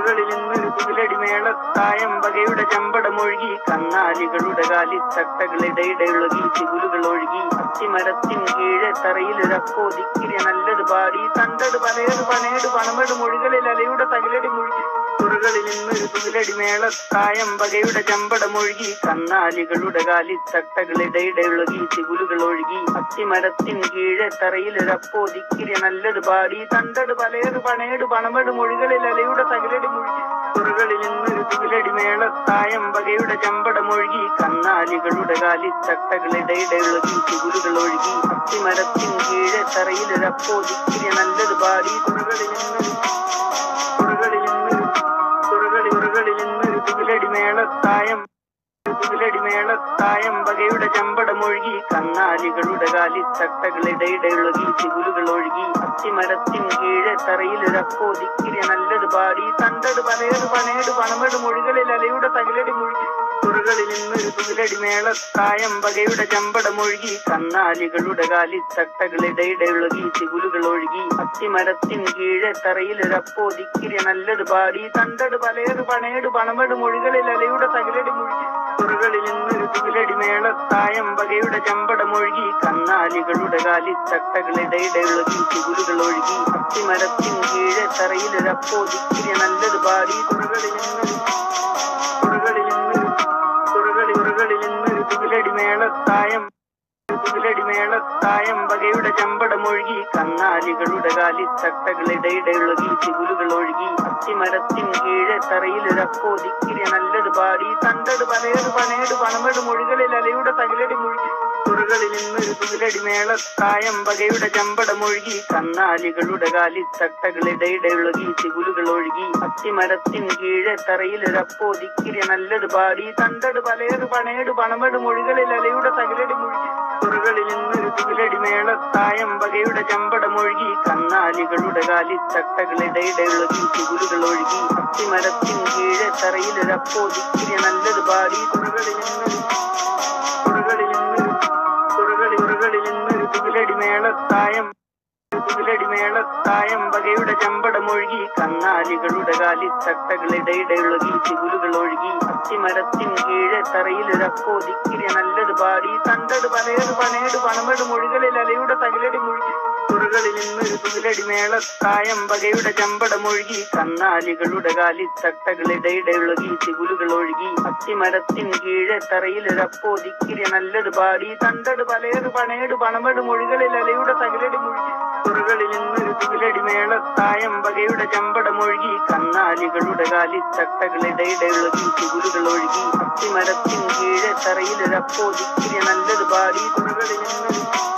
തുറകളിൽ നിന്നൊരു തുകിലടി മേളത്തായം വകയുടെ ചമ്പടമൊഴുകി കന്നാലികളുടെ കാലിത്തട്ടകളിടയിടയൊഴുകി ചിഗുലുകൾ ഒഴുകി അത്തിമരത്തിൻ കീഴെ തറയിലൊരപ്പോ ദിക്കിരി നല്ലത് പാടി തണ്ടട് പലയത് പണേട് പണമെട് മൊഴികളിൽ അലയുടെ തകിലടി മുഴുകി തുറകളിൽ നിന്നൊരു തുകിലടി മേളത്തായം വകയുടെ ചമ്പടമൊഴുകി കന്നാലികളുടെ കാലിത്തട്ടകളിടയിടയൊഴുകി ചിഗുലുകൾ ഒഴുകി അത്തിമരത്തിൻ കീഴെ തറയിലൊരപ്പോ ദിക്കിരി നല്ലത് പാടി തണ്ടട് പലയത് പണേട് പണമെട് മൊഴികളിൽ അലയുടെ തകിലടി മുഴുകി തുറകളിൽ നിന്നൊരു തുകിലടി മേളത്തായം വകയുടെ ചമ്പടമൊഴുകി കന്നാലികളുടെ കാലിത്തട്ടകളിടയിടയൊഴുകി ചിഗുലുകൾ ഒഴുകി അത്തിമരത്തിൻ കീഴെ തറയിലൊരപ്പോ ദിക്കിരി നല്ലത് പാടി തുറകളിൽ നിന്നൊരു തുറകളിൽ നിന്നൊരു തുറകളി ഉറകളിൽ നിന്നൊരു തുകിലടി മേളത്തായം തുകിലടി മേളത്തായം വകയുടെ ചമ്പടമൊഴുകി കന്നാലികളുടെ കാലിത്തട്ടകളിടയിടയൊഴുകി ചിഗുലുകൾ ഒഴുകി അത്തിമരത്തിൻ കീഴെ തറയിലൊരപ്പോ ദിക്കിരി നല്ലത് പാടി തണ്ടട് പലയത് പണേട് പണമെട് മൊഴികളിൽ അലയുടെ തകിലടി മുഴുകി തുറകളിൽ നിന്നൊരു തുകിലടി മേളത്തായം വകയുടെ ചമ്പടമൊഴുകി കന്നാലികളുടെ കാലിത്തട്ടകളിടയിടയൊഴുകി ചിഗുലുകൾ ഒഴുകി അത്തിമരത്തിൻ കീഴെ തറയിലൊരപ്പോ ദിക്കിരി നല്ലത് പാടി തണ്ടട് പലയത് പണേട് പണമെട് മൊഴികളിൽ അലയുടെ തകിലടി മുഴുകി തുറകളിൽ നിന്നൊരു തുകിലടി മേളത്തായം വകയുടെ ചമ്പടമൊഴുകി കന്നാലികളുടെ കാലിത്തട്ടകളിടയിടയൊഴുകി ചിഗുലുകൾ ഒഴുകി അത്തിമരത്തിൻ കീഴെ തറയിലൊരപ്പോ ദിക്കിരി നല്ലത് പാടി തുറകളിൽ നിന്നൊരു തുറകളിൽ നിന്നൊരു തുറകളി ഉറകളിൽ നിന്നൊരു തുകിലടി മേളത്തായം തുകിലടി മേളത്തായം വകയുടെ ചമ്പടമൊഴുകി കന്നാലികളുടെ കാലിത്തട്ടകളിടയിടയൊഴുകി ചിഗുലുകൾ ഒഴുകി അത്തിമരത്തിൻ കീഴെ തറയിലൊരപ്പോ ദിക്കിരി നല്ലത് പാടി തണ്ടട് പലയത് പണേട് പണമെട് മൊഴികളിൽ അലയുടെ തകിലടി മുഴുകി തുറകളിൽ നിന്നൊരു തുകിലടി മേളത്തായം വകയുടെ ചമ്പടമൊഴുകി കന്നാലികളുടെ കാലിത്തട്ടകളിടയിടയൊഴുകി ചിഗുലുകൾ ഒഴുകി അത്തിമരത്തിൻ കീഴെ തറയിലൊരപ്പോ ദിക്കിരി നല്ലത് പാടി തണ്ടട് പലയത് പണേട് പണമെട് മൊഴികളിൽ അലയുടെ തകിലടി മുഴുകി തുറകളിൽ നിന്നൊരു തുകിലടി മേളത്തായം വകയുടെ ചമ്പടമൊഴുകി കന്നാലികളുടെ കാലിത്തട്ടകളിടയിടയൊഴുകി ചിഗുലുകൾ ഒഴുകി അത്തിമരത്തിൻ കീഴെ തറയിലൊരപ്പോ ദിക്കിരി നല്ലത് പാടി തുറകളിൽ നിന്നൊരു തുറകളിൽ നിന്നൊരു തുറകളി ഉറകളിൽ നിന്നൊരു തുകിലടി മേളത്തായം തുകിലടി മേളത്തായം വകയുടെ ചമ്പടമൊഴുകി കന്നാലികളുടെ കാലിത്തട്ടകളിടയിടയൊഴുകി ചിഗുലുകൾ ഒഴുകി അത്തിമരത്തിൻ കീഴെ തറയിലൊരപ്പോ ദിക്കിരി നല്ലത് പാടി തണ്ടട് പലയത് പണേട് പണമെട് മൊഴികളിൽ അലയുടെ തകിലടി മുഴുകി തുറകളിൽ നിന്നൊരു തുകിലടി മേളത്തായം വകയുടെ ചമ്പടമൊഴുകി കന്നാലികളുടെ കാലിത്തട്ടകളിടയിടയൊഴുകി ചിഗുലുകൾ ഒഴുകി അത്തിമരത്തിൻ കീഴെ തറയിലൊരപ്പോ ദിക്കിരി നല്ലത് പാടി തണ്ടട് പലയത് പണേട് പണമെട് മൊഴികളിൽ അലയുടെ തകിലടി മുഴുകി തുറകളിൽ നിന്നൊരു തുകിലടി മേളത്തായം വകയുടെ ചമ്പടമൊഴുകി കന്നാലികളുടെ കാലിത്തട്ടകളിടയിടയൊഴുകി ചിഗുലുകൾ ഒഴുകി അത്തിമരത്തിൻ കീഴെ തറയിലൊരപ്പോ ദിക്കിരി നല്ലത് പാടി തുറകളിൽ നിന്നൊരു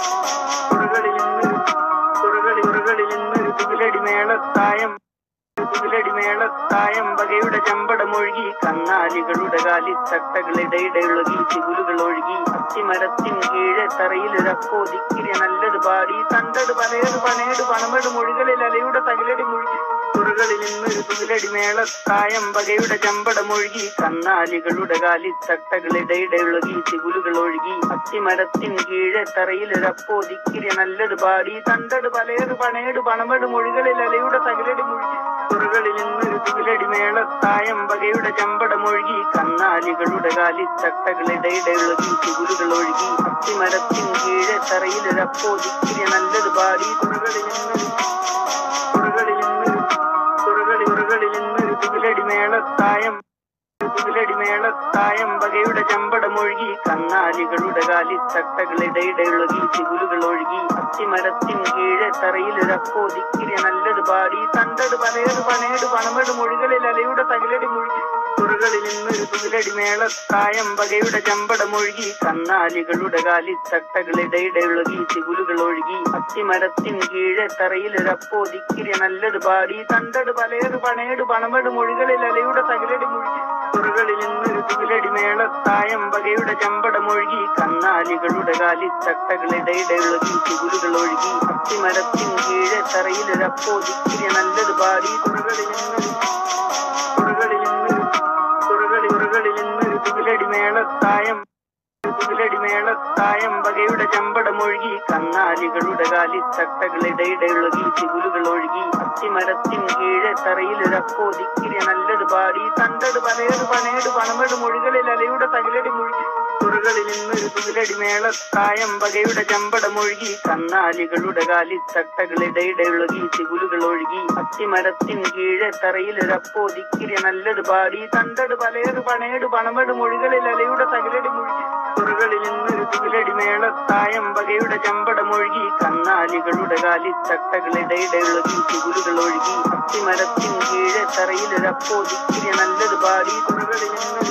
തുറകളിൽ നിന്നൊരു തുറകളി ഉറകളിൽ നിന്നൊരു തുകിലടി മേളത്തായം തുകിലടി മേളത്തായം വകയുടെ ചമ്പടമൊഴുകി കന്നാലികളുടെ കാലിത്തട്ടകളിടയിടയൊഴുകി ചിഗുലുകൾ ഒഴുകി അത്തിമരത്തിൻ കീഴെ തറയിലൊരപ്പോ ദിക്കിരി നല്ലത് പാടി തണ്ടട് പലയത് പണേട് പണമെട് മൊഴികളിൽ അലയുടെ തകിലടി മുഴുകി തുറകളിൽ നിന്നൊരു തുകിലടി മേളത്തായം വകയുടെ ചമ്പടമൊഴുകി കന്നാലികളുടെ കാലിത്തട്ടകളിടയിടയൊഴുകി ചിഗുലുകൾ ഒഴുകി അത്തിമരത്തിൻ കീഴെ തറയിലൊരപ്പോ ദിക്കിരി നല്ലത് പാടി തണ്ടട് പലയത് പണേട് പണമെട് മൊഴികളിൽ അലയുടെ തകിലടി മുഴുകി തുറകളിൽ നിന്നൊരു തുകിലടി മേളത്തായം വകയുടെ ചമ്പടമൊഴുകി കന്നാലികളുടെ കാലിത്തട്ടകളിടയിടയൊഴുകി ചിഗുലുകൾ ഒഴുകി അത്തിമരത്തിൻ കീഴെ തറയിലൊരപ്പോ ദിക്കിരി നല്ലത് പാടി തുറകളിൽ നിന്നൊരു തുറകളിൽ നിന്നൊരു തുറകളി ഉറകളിൽ നിന്നൊരു തുകിലടി മേളത്തായം തുകിലടി മേളത്തായം വകയുടെ ചമ്പടമൊഴുകി കന്നാലികളുടെ കാലിത്തട്ടകളിടയിടയൊഴുകി ചിഗുലുകൾ ഒഴുകി അത്തിമരത്തിൻ കീഴെ തറയിലൊരപ്പോ ദിക്കിരി നല്ലത് പാടി തണ്ടട് പലയത് പണേട് പണമെട് മൊഴികളിൽ അലയുടെ തകിലടി മുഴുകി തുറകളിൽ നിന്നൊരു തുകിലടി മേളത്തായം വകയുടെ ചമ്പടമൊഴുകി കന്നാലികളുടെ കാലിത്തട്ടകളിടയിടയൊഴുകി ചിഗുലുകൾ ഒഴുകി അത്തിമരത്തിൻ കീഴെ തറയിലൊരപ്പോ ദിക്കിരി നല്ലത് പാടി തണ്ടട് പലയത് പണേട് പണമെട് മൊഴികളിൽ അലയുടെ തകിലടി മുഴുകി തുറകളിൽ നിന്നൊരു തുകിലടി മേളത്തായം വകയുടെ ചമ്പടമൊഴുകി കന്നാലികളുടെ കാലിത്തട്ടകളിടയിടയൊഴുകി ചിഗുലുകൾ ഒഴുകി അത്തിമരത്തിൻ കീഴെ തറയിലൊരപ്പോ ദിക്കിരി നല്ലത് പാടി തുറകളിൽ നിന്നൊരു തുറകളിൽ നിന്നൊരു തുറകളി ഉറകളിൽ നിന്നൊരു തുകിലടി മേളത്തായം തുകിലടി മേളത്തായം വകയുടെ ചമ്പടമൊഴുകി കന്നാലികളുടെ കാലിത്തട്ടകളിടയിടയൊഴുകി ചിഗുലുകൾ ഒഴുകി അത്തിമരത്തിൻ കീഴെ തറയിലൊരപ്പോ ദിക്കിരി നല്ലത് പാടി തണ്ടട് പലയത് പണേട് പണമെട് മൊഴികളിൽ അലയുടെ തകിലടി മുഴുകി തുറകളിൽ നിന്നൊരു തുകിലടി മേളത്തായം വകയുടെ ചമ്പടമൊഴുകി കന്നാലികളുടെ കാലിത്തട്ടകളിടയിടയൊഴുകി ചിഗുലുകൾ ഒഴുകി അത്തിമരത്തിൻ കീഴെ തറയിലൊരപ്പോ ദിക്കിരി നല്ലത് പാടി തണ്ടട് പലയത് പണേട് പണമെട് മൊഴികളിൽ അലയുടെ തകിലടി മുഴുകി തുറകളിൽ നിന്നൊരു തുകിലടി മേളത്തായം വകയുടെ ചമ്പടമൊഴുകി കന്നാലികളുടെ കാലിത്തട്ടകളിടയിടയൊഴുകി ചിഗുലുകൾ ഒഴുകി അത്തിമരത്തിൻ കീഴെ തറയിലൊരപ്പോ ദിക്കിരി നല്ലത് പാടി തുറകളിൽ നിന്നൊരു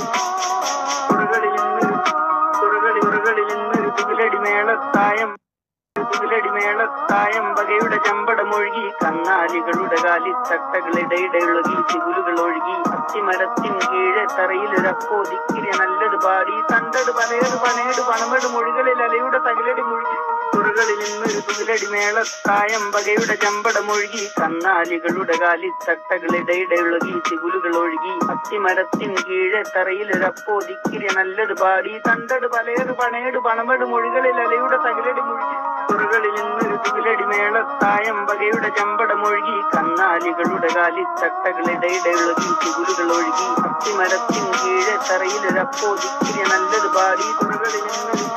തുറകളിൽ നിന്നൊരു തുറകളി ഉറകളിൽ നിന്നൊരു തുകിലടി മേളത്തായം തുകിലടി മേളത്തായം വകയുടെ ചമ്പടമൊഴുകി കന്നാലികളുടെ കാലിത്തട്ടകളിടയിടയൊഴുകി ചിഗുലുകൾ ഒഴുകി അത്തിമരത്തിൻ കീഴെ തറയിലൊരപ്പോ ദിക്കിരി നല്ലത് പാടി തണ്ടട് പലയത് പണേട് പണമെട് മൊഴികളിൽ അലയുടെ തകിലടി മുഴുകി തുറകളിൽ നിന്നൊരു തുകിലടി മേളത്തായം വകയുടെ ചമ്പടമൊഴുകി കന്നാലികളുടെ കാലിത്തട്ടകളിടയിടയൊഴുകി ചിഗുലുകൾ ഒഴുകി അത്തിമരത്തിൻ കീഴെ തറയിലൊരപ്പോ ദിക്കിരി നല്ലത് പാടി തണ്ടട് പലയത് പണേട് പണമെട് മൊഴികളിൽ അലയുടെ തകിലടി മുഴുകി തുറകളിൽ നിന്നൊരു തുകിലടി മേളത്തായം വകയുടെ ചമ്പടമൊഴുകി കന്നാലികളുടെ കാലിത്തട്ടകളിടയിടയൊഴുകി ചിഗുലുകൾ ഒഴുകി അത്തിമരത്തിൻ കീഴെ തറയിലൊരപ്പോ ദിക്കിരി നല്ലത് പാടി തുറകളിൽ നിന്നൊരു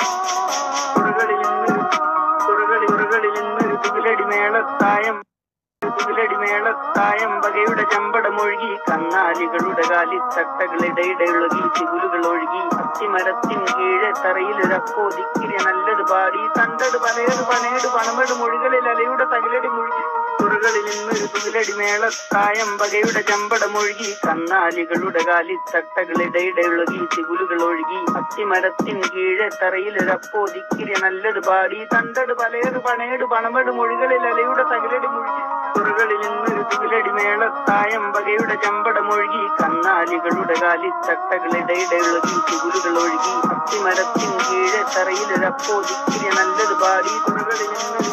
തുറകളിൽ നിന്നൊരു തുറകളി ഉറകളിൽ നിന്നൊരു തുകിലടി മേളത്തായം തുകിലടി മേളത്തായം വകയുടെ ചമ്പടമൊഴുകി കന്നാലികളുടെ കാലിത്തട്ടകളിടയിടയൊഴുകി ചിഗുലുകൾ ഒഴുകി അത്തിമരത്തിൻ കീഴെ തറയിലൊരപ്പോ ദിക്കിരി നല്ലത് പാടി തണ്ടട് പലയത് പണേട് പണമെട് മൊഴികളിൽ അലയുടെ തകിലടി മുഴുകി തുറകളിൽ നിന്നൊരു തുകിലടി മേളത്തായം വകയുടെ ചമ്പടമൊഴുകി കന്നാലികളുടെ കാലിത്തട്ടകളിടയിടയൊഴുകി ചിഗുലുകൾ ഒഴുകി അത്തിമരത്തിൻ കീഴെ തറയിലൊരപ്പോ ദിക്കിരി നല്ലത് പാടി തണ്ടട് പലയത് പണേട് പണമെട് മൊഴികളിൽ അലയുടെ തകിലടി മുഴുകി തുറകളിൽ നിന്നൊരു തുകിലടി മേളത്തായം വകയുടെ ചമ്പടമൊഴുകി കന്നാലികളുടെ കാലിത്തട്ടകളിടയിടയൊഴുകി ചിഗുലുകൾ ഒഴുകി അത്തിമരത്തിൻ കീഴെ തറയിലൊരപ്പോ ദിക്കിരി നല്ലത് പാടി തുറകളിൽ നിന്നൊരു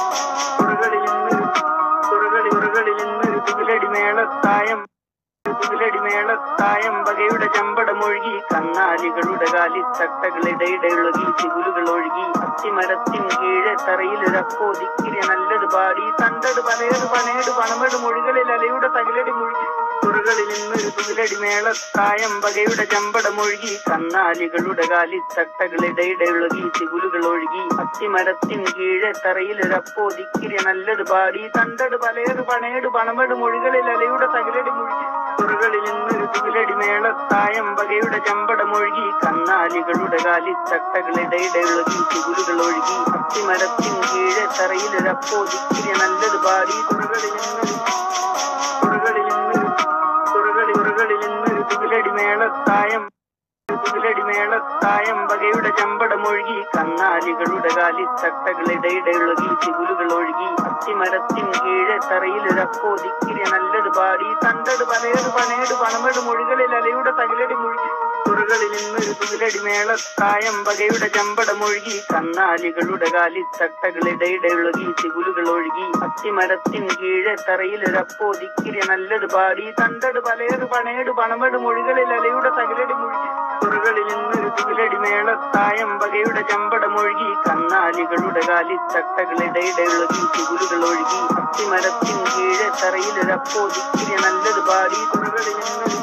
തുറകളിൽ നിന്നൊരു തുറകളി ഉറകളിൽ നിന്നൊരു തുകിലടി മേളത്തായം തുകിലടി മേളത്തായം വകയുടെ ചമ്പടമൊഴുകി കന്നാലികളുടെ കാലിത്തട്ടകളിടയിടയൊഴുകി ചിഗുലുകൾ ഒഴുകി അത്തിമരത്തിൻ കീഴെ തറയിലൊരപ്പോ ദിക്കിരി നല്ലത് പാടി തണ്ടട് പലയത് പണേട് പണമെട് മൊഴികളിൽ അലയുടെ തകിലടി മുഴുകി തുറകളിൽ നിന്നൊരു തുകിലടി മേളത്തായം വകയുടെ ചമ്പടമൊഴുകി കന്നാലികളുടെ കാലിത്തട്ടകളിടയിടയൊഴുകി ചിഗുലുകൾ ഒഴുകി അത്തിമരത്തിൻ കീഴെ തറയിലൊരപ്പോ ദിക്കിരി നല്ലത് പാടി തണ്ടട് പലയത് പണേട് പണമെട് മൊഴികളിൽ അലയുടെ തകിലടി മുഴുകി തുറകളിൽ നിന്നൊരു തുകിലടി മേളത്തായം വകയുടെ ചമ്പടമൊഴുകി കന്നാലികളുടെ കാലിത്തട്ടകളിടയിടയൊഴുകി ചിഗുലുകൾ ഒഴുകി അത്തിമരത്തിൻ കീഴെ തറയിലൊരപ്പോ ദിക്കിരി നല്ലത് പാടി തുറകളിൽ നിന്നൊരു തുറകളിൽ നിന്നൊരു തുറകളി ഉറകളിൽ നിന്നൊരു തുകിലടി മേളത്തായം തുകിലടി മേളത്തായം വകയുടെ ചമ്പടമൊഴുകി കന്നാലികളുടെ കാലിത്തട്ടകളിടയിടയൊഴുകി ചിഗുലുകൾ ഒഴുകി അത്തിമരത്തിൻ കീഴെ തറയിലൊരപ്പോ ദിക്കിരി നല്ലത് പാടി തണ്ടട് പലയത് പണേട് പണമെട് മൊഴികളിൽ അലയുടെ തകിലടി മുഴുകി തുറകളിൽ നിന്നൊരു തുകിലടി മേളത്തായം വകയുടെ ചമ്പടമൊഴുകി കന്നാലികളുടെ കാലിത്തട്ടകളിടയിടയൊഴുകി ചിഗുലുകൾ ഒഴുകി അത്തിമരത്തിൻ കീഴെ തറയിലൊരപ്പോ ദിക്കിരി നല്ലത് പാടി തണ്ടട് പലയത് പണേട് പണമെട് മൊഴികളിൽ അലയുടെ തകിലടി മുഴുകി തുറകളിൽ നിന്നൊരു തുകിലടി മേളത്തായം വകയുടെ ചമ്പടമൊഴുകി കന്നാലികളുടെ കാലിത്തട്ടകളിടയിടയൊഴുകി ചിഗുലുകൾ ഒഴുകി അത്തിമരത്തിൻ കീഴെ തറയിലൊരപ്പോ ദിക്കിരി നല്ലത് പാടി തുറകളിൽ നിന്നൊരു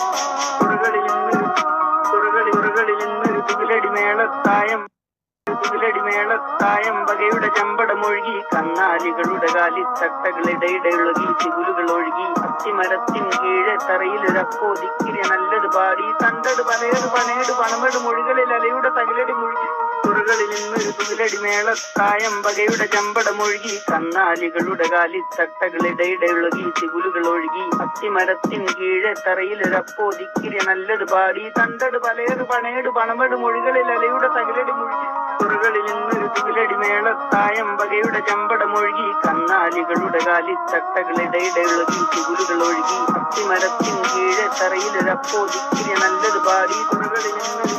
തുറകളിൽ നിന്നൊരു തുറകളി ഉറകളിൽ നിന്നൊരു തുകിലടി മേളത്തായം തുകിലടി മേളത്തായം വകയുടെ ചമ്പടമൊഴുകി കന്നാലികളുടെ കാലിത്തട്ടകളിടയിടയൊഴുകി ചിഗുലുകൾ ഒഴുകി അത്തിമരത്തിൻ കീഴെ തറയിലൊരപ്പോ ദിക്കിരി നല്ലത് പാടി തണ്ടട് പലയത് പണേട് പണമെട് മൊഴികളിൽ അലയുടെ തകിലടി മുഴുകി തുറകളിൽ നിന്നൊരു തുകിലടി മേളത്തായം വകയുടെ ചമ്പടമൊഴുകി കന്നാലികളുടെ കാലിത്തട്ടകളിടയിടയൊഴുകി ചിഗുലുകൾ ഒഴുകി അത്തിമരത്തിൻ കീഴെ തറയിലൊരപ്പോ ദിക്കിരി നല്ലത് പാടി തണ്ടട് പലയത് പണേട് പണമെട് മൊഴികളിൽ അലയുടെ തകിലടി മുഴുകി തുറകളിൽ നിന്നൊരു തുകിലടി മേളത്തായം വകയുടെ ചമ്പടമൊഴുകി കന്നാലികളുടെ കാലിത്തട്ടകളിടയിടയൊഴുകി ചിഗുലുകൾ ഒഴുകി അത്തിമരത്തിൻ കീഴെ തറയിലൊരപ്പോ ദിക്കിരി നല്ലത് പാടി തുറകളിൽ നിന്നൊരു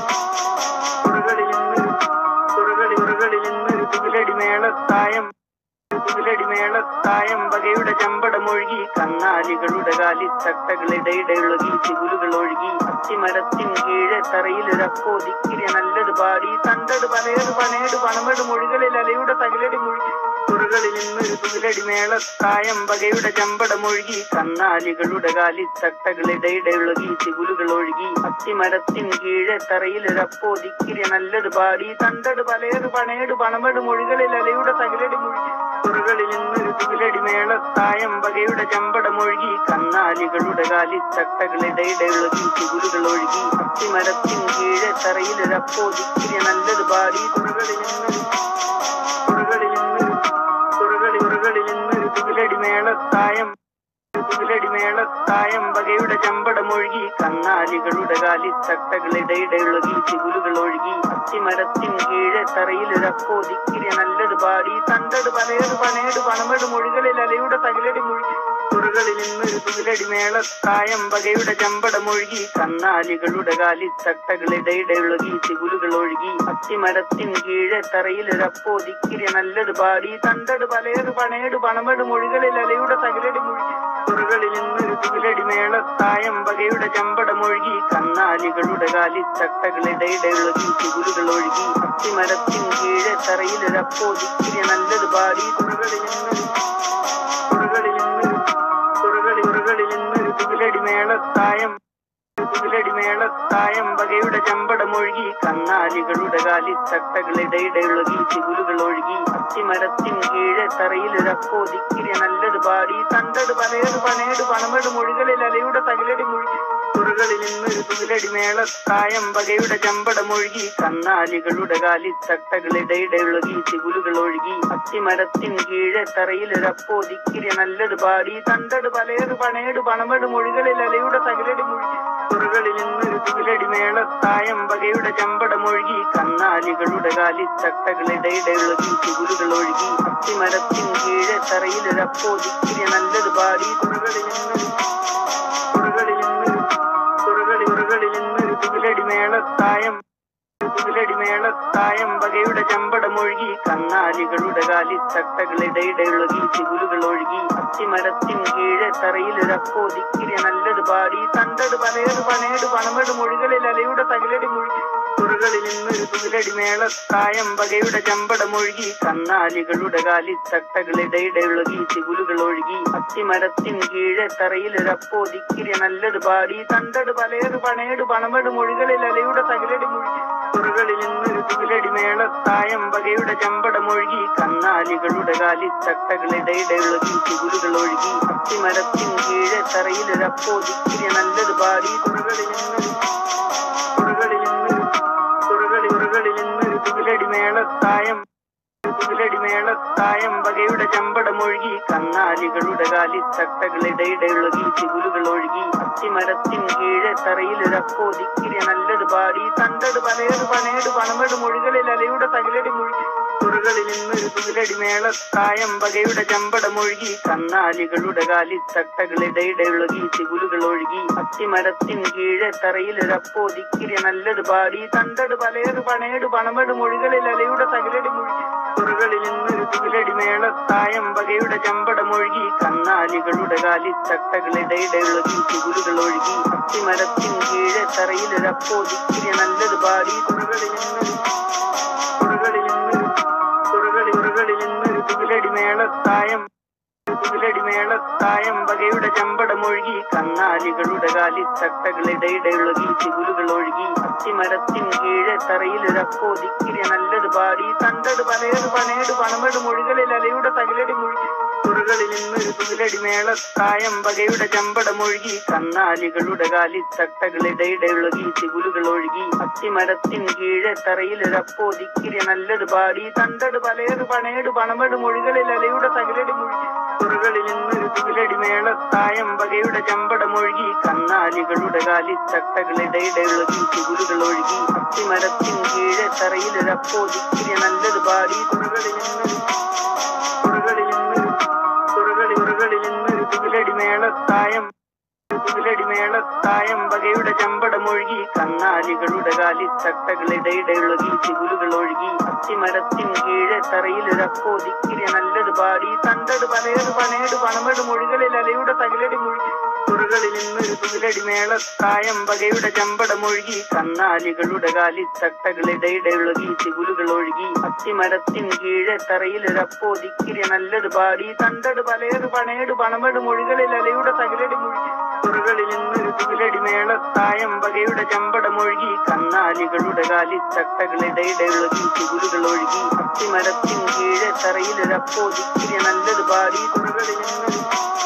തുറകളിൽ നിന്നൊരു തുറകളി ഉറകളിൽ നിന്നൊരു തുകിലടി മേളത്തായം തുകിലടി മേളത്തായം വകയുടെ ചമ്പടമൊഴുകി കന്നാലികളുടെ കാലിത്തട്ടകളിടയിടയൊഴുകി ചിഗുലുകൾ ഒഴുകി അത്തിമരത്തിൻ കീഴെ തറയിലൊരപ്പോ ദിക്കിരി നല്ലത് പാടി തണ്ടട് പലയത് പണേട് പണമെട് മൊഴികളിൽ അലയുടെ തകിലടി മുഴുകി തുറ തുറകളിൽ നിന്നൊരു തുകിലടി മേളത്തായം വകയുടെ ചമ്പടമൊഴുകി കന്നാലികളുടെ കാലിത്തട്ടകളിടയിടയൊഴുകി ചിഗുലുകൾ ഒഴുകി അത്തിമരത്തിൻ കീഴെ തറയിലൊരപ്പോ ദിക്കിരി നല്ലത് പാടി തണ്ടട് പലയട് പണയട് പണമെട് മൊഴികളിൽ അലയുടെ തകിലടി മൊഴി തുറകളിൽ നിന്നൊരു തുകിലടി മേളത്തായം വകയുടെ ചമ്പടമൊഴുകി കന്നാലികളുടെ കാലിത്തട്ടകളിടയിടയൊഴുകി ചിഗുലുകൾ ഒഴുകി അത്തിമരത്തിൻ കീഴെ തറയിലൊരപ്പോ ദിക്കിരി നല്ലത് പാടി തുറകളിൽ നിന്നൊരു തുറകളിൽ നിന്നൊരു തുറകളി ഉറകളിൽ നിന്നൊരു തുകിലടി മേളത്തായം തുകിലടി മേളത്തായം വകയുടെ ചമ്പടമൊഴുകി കന്നാലികളുടെ കാലിത്തട്ടകളിടയിടയൊഴുകി ചിഗുലുകൾ ഒഴുകി അത്തിമരത്തിൻ കീഴെ തറയിലൊരപ്പോ ദിക്കിരി നല്ലത് പാടി തണ്ടട് പലയട് പണയട് പണമെട് മൊഴികളിൽ അലയുടെ തകിലടി മൊഴി തുറകളിൽ നിന്നൊരു തുകിലടി മേളത്തായം വകയുടെ ചമ്പടമൊഴുകി കന്നാലികളുടെ കാലിത്തട്ടകളിടയിടയൊഴുകി ചിഗുലുകൾ ഒഴുകി അത്തിമരത്തിൻ കീഴെ തറയിലൊരപ്പോ ദിക്കിരി നല്ലത് പാടി തണ്ടട് പലയട് പണയട് പണമെട് മൊഴികളിൽ അലയുടെ തകിലടി മൊഴി തുറകളിൽ നിന്നൊരു തുകിലടി മേളത്തായം വകയുടെ ചമ്പടമൊഴുകി കന്നാലികളുടെ കാലിത്തട്ടകളിടയിടയൊഴുകി ചിഗുലുകൾ ഒഴുകി അത്തിമരത്തിൻ കീഴെ തറയിലൊരപ്പോ ദിക്കിരി നല്ലത് പാടി തുറകളിൽ നിന്നൊരു തുറകളിൽ നിന്നൊരു തുറകളി ഉറകളിൽ നിന്നൊരു തുകിലടി മേളത്തായം തുകിലടി മേളത്തായം വകയുടെ ചമ്പടമൊഴുകി കന്നാലികളുടെ കാലിത്തട്ടകളിടയിടയൊഴുകി ചിഗുലുകൾ ഒഴുകി അത്തിമരത്തിൻ കീഴെ തറയിലൊരപ്പോ ദിക്കിരി നല്ലത് പാടി തണ്ടട് പലയട് പണയട് പണമെട് മൊഴികളിൽ അലയുടെ തകിലടി മൊഴി തുറകളിൽ നിന്നൊരു തുകിലടി മേളത്തായം വകയുടെ ചമ്പടമൊഴുകി കന്നാലികളുടെ കാലിത്തട്ടകളിടയിടയൊഴുകി ചിഗുലുകൾ ഒഴുകി അത്തിമരത്തിൻ കീഴെ തറയിലൊരപ്പോ ദിക്കിരി നല്ലത് പാടി തണ്ടട് പലയട് പണയട് പണമെട് മൊഴികളിൽ അലയുടെ തകിലടി മൊഴി തുറകളിൽ നിന്നൊരു തുകിലടി മേളത്തായം വകയുടെ ചമ്പടമൊഴുകി കന്നാലികളുടെ കാലിത്തട്ടകളിടയിടയൊഴുകി ചിഗുലുകൾ ഒഴുകി അത്തിമരത്തിൻ കീഴെ തറയിലൊരപ്പോ ദിക്കിരി നല്ലത് പാടി തുറകളിൽ നിന്നൊരു തുറകളിൽ നിന്നൊരു തുറകളി ഉറകളിൽ നിന്നൊരു തുകിലടി മേളത്തായം തുകിലടി മേളത്തായം വകയുടെ ചമ്പടമൊഴുകി കന്നാലികളുടെ കാലിത്തട്ടകളിടയിടയൊഴുകി ചിഗുലുകൾ ഒഴുകി അത്തിമരത്തിൻ കീഴെ തറയിലൊരപ്പോ ദിക്കിരി നല്ലത് പാടി തണ്ടട് പലയട് പണയട് പണമെട് മൊഴികളിൽ അലയുടെ തകിലടി മൊഴി തുറകളിൽ നിന്നൊരു തുകിലടി മേളത്തായം വകയുടെ ചമ്പടമൊഴുകി കന്നാലികളുടെ കാലിത്തട്ടകളിടയിടയൊഴുകി ചിഗുലുകൾ ഒഴുകി അത്തിമരത്തിൻ കീഴെ തറയിലൊരപ്പോ ദിക്കിരി നല്ലത് പാടി തണ്ടട് പലയട് പണയട് പണമെട് മൊഴികളിൽ അലയുടെ തകിലടി മൊഴി തുറകളിൽ നിന്നൊരു തുകിലടി മേളത്തായം വകയുടെ ചമ്പടമൊഴുകി കന്നാലികളുടെ കാലിത്തട്ടകളിടയിടയൊഴുകി ചിഗുലുകൾ ഒഴുകി അത്തിമരത്തിൻ കീഴെ തറയിലൊരപ്പോ ദിക്കിരി നല്ലത് പാടി തുറകളിൽ നിന്നൊരു തുറകളിൽ നിന്നൊരു തുറകളി ഉറകളിൽ നിന്നൊരു തുകിലടി മേളത്തായം തുകിലടി മേളത്തായം വകയുടെ ചമ്പടമൊഴുകി കന്നാലികളുടെ കാലിത്തട്ടകളിടയിടയൊഴുകി ചിഗുലുകൾ ഒഴുകി അത്തിമരത്തിൻ കീഴെ തറയിലൊരപ്പോ ദിക്കിരി നല്ലത് പാടി തണ്ടട് പലയട് പണയട് പണമെട് മൊഴികളിൽ അലയുടെ തകിലടി മൊഴി തുറകളിൽ നിന്നൊരു തുകിലടി മേളത്തായം വകയുടെ ചമ്പടമൊഴുകി കന്നാലികളുടെ കാലിത്തട്ടകളിടയിടയൊഴുകി ചിഗുലുകൾ ഒഴുകി അത്തിമരത്തിൻ കീഴെ തറയിലൊരപ്പോ ദിക്കിരി നല്ലത് പാടി തണ്ടട് പലയട് പണയട് പണമെട് മൊഴികളിൽ അലയുടെ തകിലടി മൊഴി തുറകളിൽ നിന്നൊരു തുകിലടി മേളത്തായം വകയുടെ ചമ്പടമൊഴുകി കന്നാലികളുടെ കാലിത്തട്ടകളിടയിടയൊഴുകി ചിഗുലുകൾ ഒഴുകി അത്തിമരത്തിൻ കീഴെ തറയിലൊരപ്പോ ദിക്കിരി നല്ലത് പാടി തുറകളിൽ നിന്നൊരു തുറകളിൽ നിന്നൊരു തുറകളി ഉറകളിൽ നിന്നൊരു തുകിലടി മേളത്തായം തുകിലടി മേളത്തായം വകയുടെ ചമ്പടമൊഴുകി കന്നാലികളുടെ കാലിത്തട്ടകളിടയിടയൊഴുകി ചിഗുലുകൾ ഒഴുകി അത്തിമരത്തിൻ കീഴെ തറയിലൊരപ്പോ ദിക്കിരി നല്ലത് പാടി തണ്ടട് പലയട് പണയട് പണമെട് മൊഴികളിൽ അലയുടെ തകിലടി മൊഴി തുറകളിൽ നിന്നൊരു തുകിലടി മേളത്തായം വകയുടെ ചമ്പടമൊഴുകി കന്നാലികളുടെ കാലിത്തട്ടകളിടയിടയൊഴുകി ചിഗുലുകൾ ഒഴുകി അത്തിമരത്തിൻ കീഴെ തറയിലൊരപ്പോ ദിക്കിരി നല്ലത് പാടി തണ്ടട് പലയട് പണയട് പണമെട് മൊഴികളിൽ അലയുടെ തകിലടി മൊഴി തുറകളിൽ നിന്നൊരു തുകിലടി മേളത്തായം വകയുടെ ചമ്പടമൊഴുകി കന്നാലികളുടെ കാലിത്തട്ടകളിടയിടയൊഴുകി ചിഗുലുകൾ ഒഴുകി അത്തിമരത്തിൻ കീഴെ തറയിലൊരപ്പോ ദിക്കിരി നല്ലത് പാടി തുറകളിൽ നിന്നൊരു തുറകളിൽ നിന്നൊരു തുറകളി ഉറകളിൽ നിന്നൊരു തുകിലടി മേളത്തായം തുകിലടി മേളത്തായം വകയുടെ ചമ്പടമൊഴുകി കന്നാലികളുടെ കാലിത്തട്ടകളിടയിടയൊഴുകി ചിഗുലുകൾ ഒഴുകി അത്തിമരത്തിൻ കീഴെ തറയിലൊരപ്പോ ദിക്കിരി നല്ലത് പാടി തണ്ടട് പലയട് പണയട് പണമെട് മൊഴികളിൽ അലയുടെ തകിലടി മൊഴി തുറ തുറകളിൽ നിന്നൊരു തുകിലടി മേളത്തായം വകയുടെ ചമ്പടമൊഴുകി കന്നാലികളുടെ കാലിത്തട്ടകളിടയിടയൊഴുകി തികുലുകൾ ഒഴുകി അത്തിമരത്തിൻ കീഴെ തറയിലൊരപ്പോ ദിക്കിരി നല്ലത് പാടി തണ്ടട് പലയത് പണേട് പണമട് മൊഴികളിൽ അലയുടെ തകിലടി മുഴുകി തുറകളിൽ നിന്നൊരു തുകിലടി മേളത്തായം വകയുടെ ചമ്പടമൊഴുകി കന്നാലികളുടെ കാലിത്തട്ടകളിടയിടയൊഴുകി തികുലുകൾ ഒഴുകി അത്തിമരത്തിൻ കീഴെ തറയിലൊരപ്പോ ദിക്കിരി നല്ലത് പാടി തുറകളിൽ നിന്നൊരു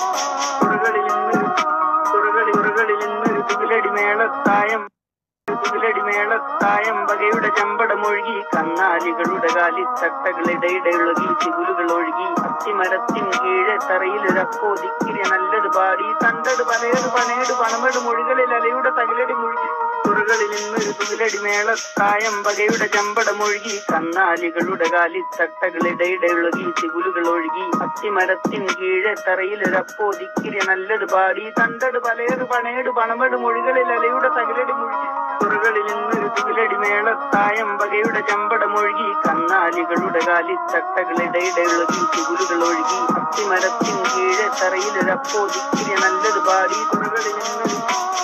തുറകളിൽ നിന്ന് തുറകളി തുറകളിൽ നിന്ന് തുകിലടി മേളത്തായം തുകിലടി മേളത്തായം വകയുടെ ചമ്പടമൊഴുകി കന്നാലികളുടെ കാലിത്തട്ടകളിടയിടയൊഴുകി തികുലുകൾ ഒഴുകി അത്തിമരത്തിൻ കീഴെ തറയിലൊരപ്പോ ദിക്കിരി നല്ലത് പാടി തണ്ടട് പലയത് പണേട് പണമട് മൊഴികളിൽ അലയുടെ തകിലടി മുഴുകി തുറകളിൽ നിന്നൊരു തുകിലടി മേളത്തായം വകയുടെ ചമ്പടമൊഴുകി കന്നാലികളുടെ കാലിത്തട്ടകളിടയിടയൊഴുകി തികുലുകൾ ഒഴുകി അത്തിമരത്തിൻ കീഴെ തറയിലൊരപ്പോ ദിക്കിരി നല്ലത് പാടി തണ്ടട് പലയത് പണേട് പണമട് മൊഴികളിൽ അലയുടെ തകിലടി മുഴുകി തുറകളിൽ നിന്നൊരു തുകിലടി മേളത്തായം വകയുടെ ചമ്പടമൊഴുകി കന്നാലികളുടെ കാലിത്തട്ടകളിടയിടയൊഴുകി തികുലുകൾ ഒഴുകി അത്തിമരത്തിൻ കീഴെ തറയിലൊരപ്പോ ദിക്കിരി നല്ലത് പാടി തുറകളിൽ നിന്നൊരു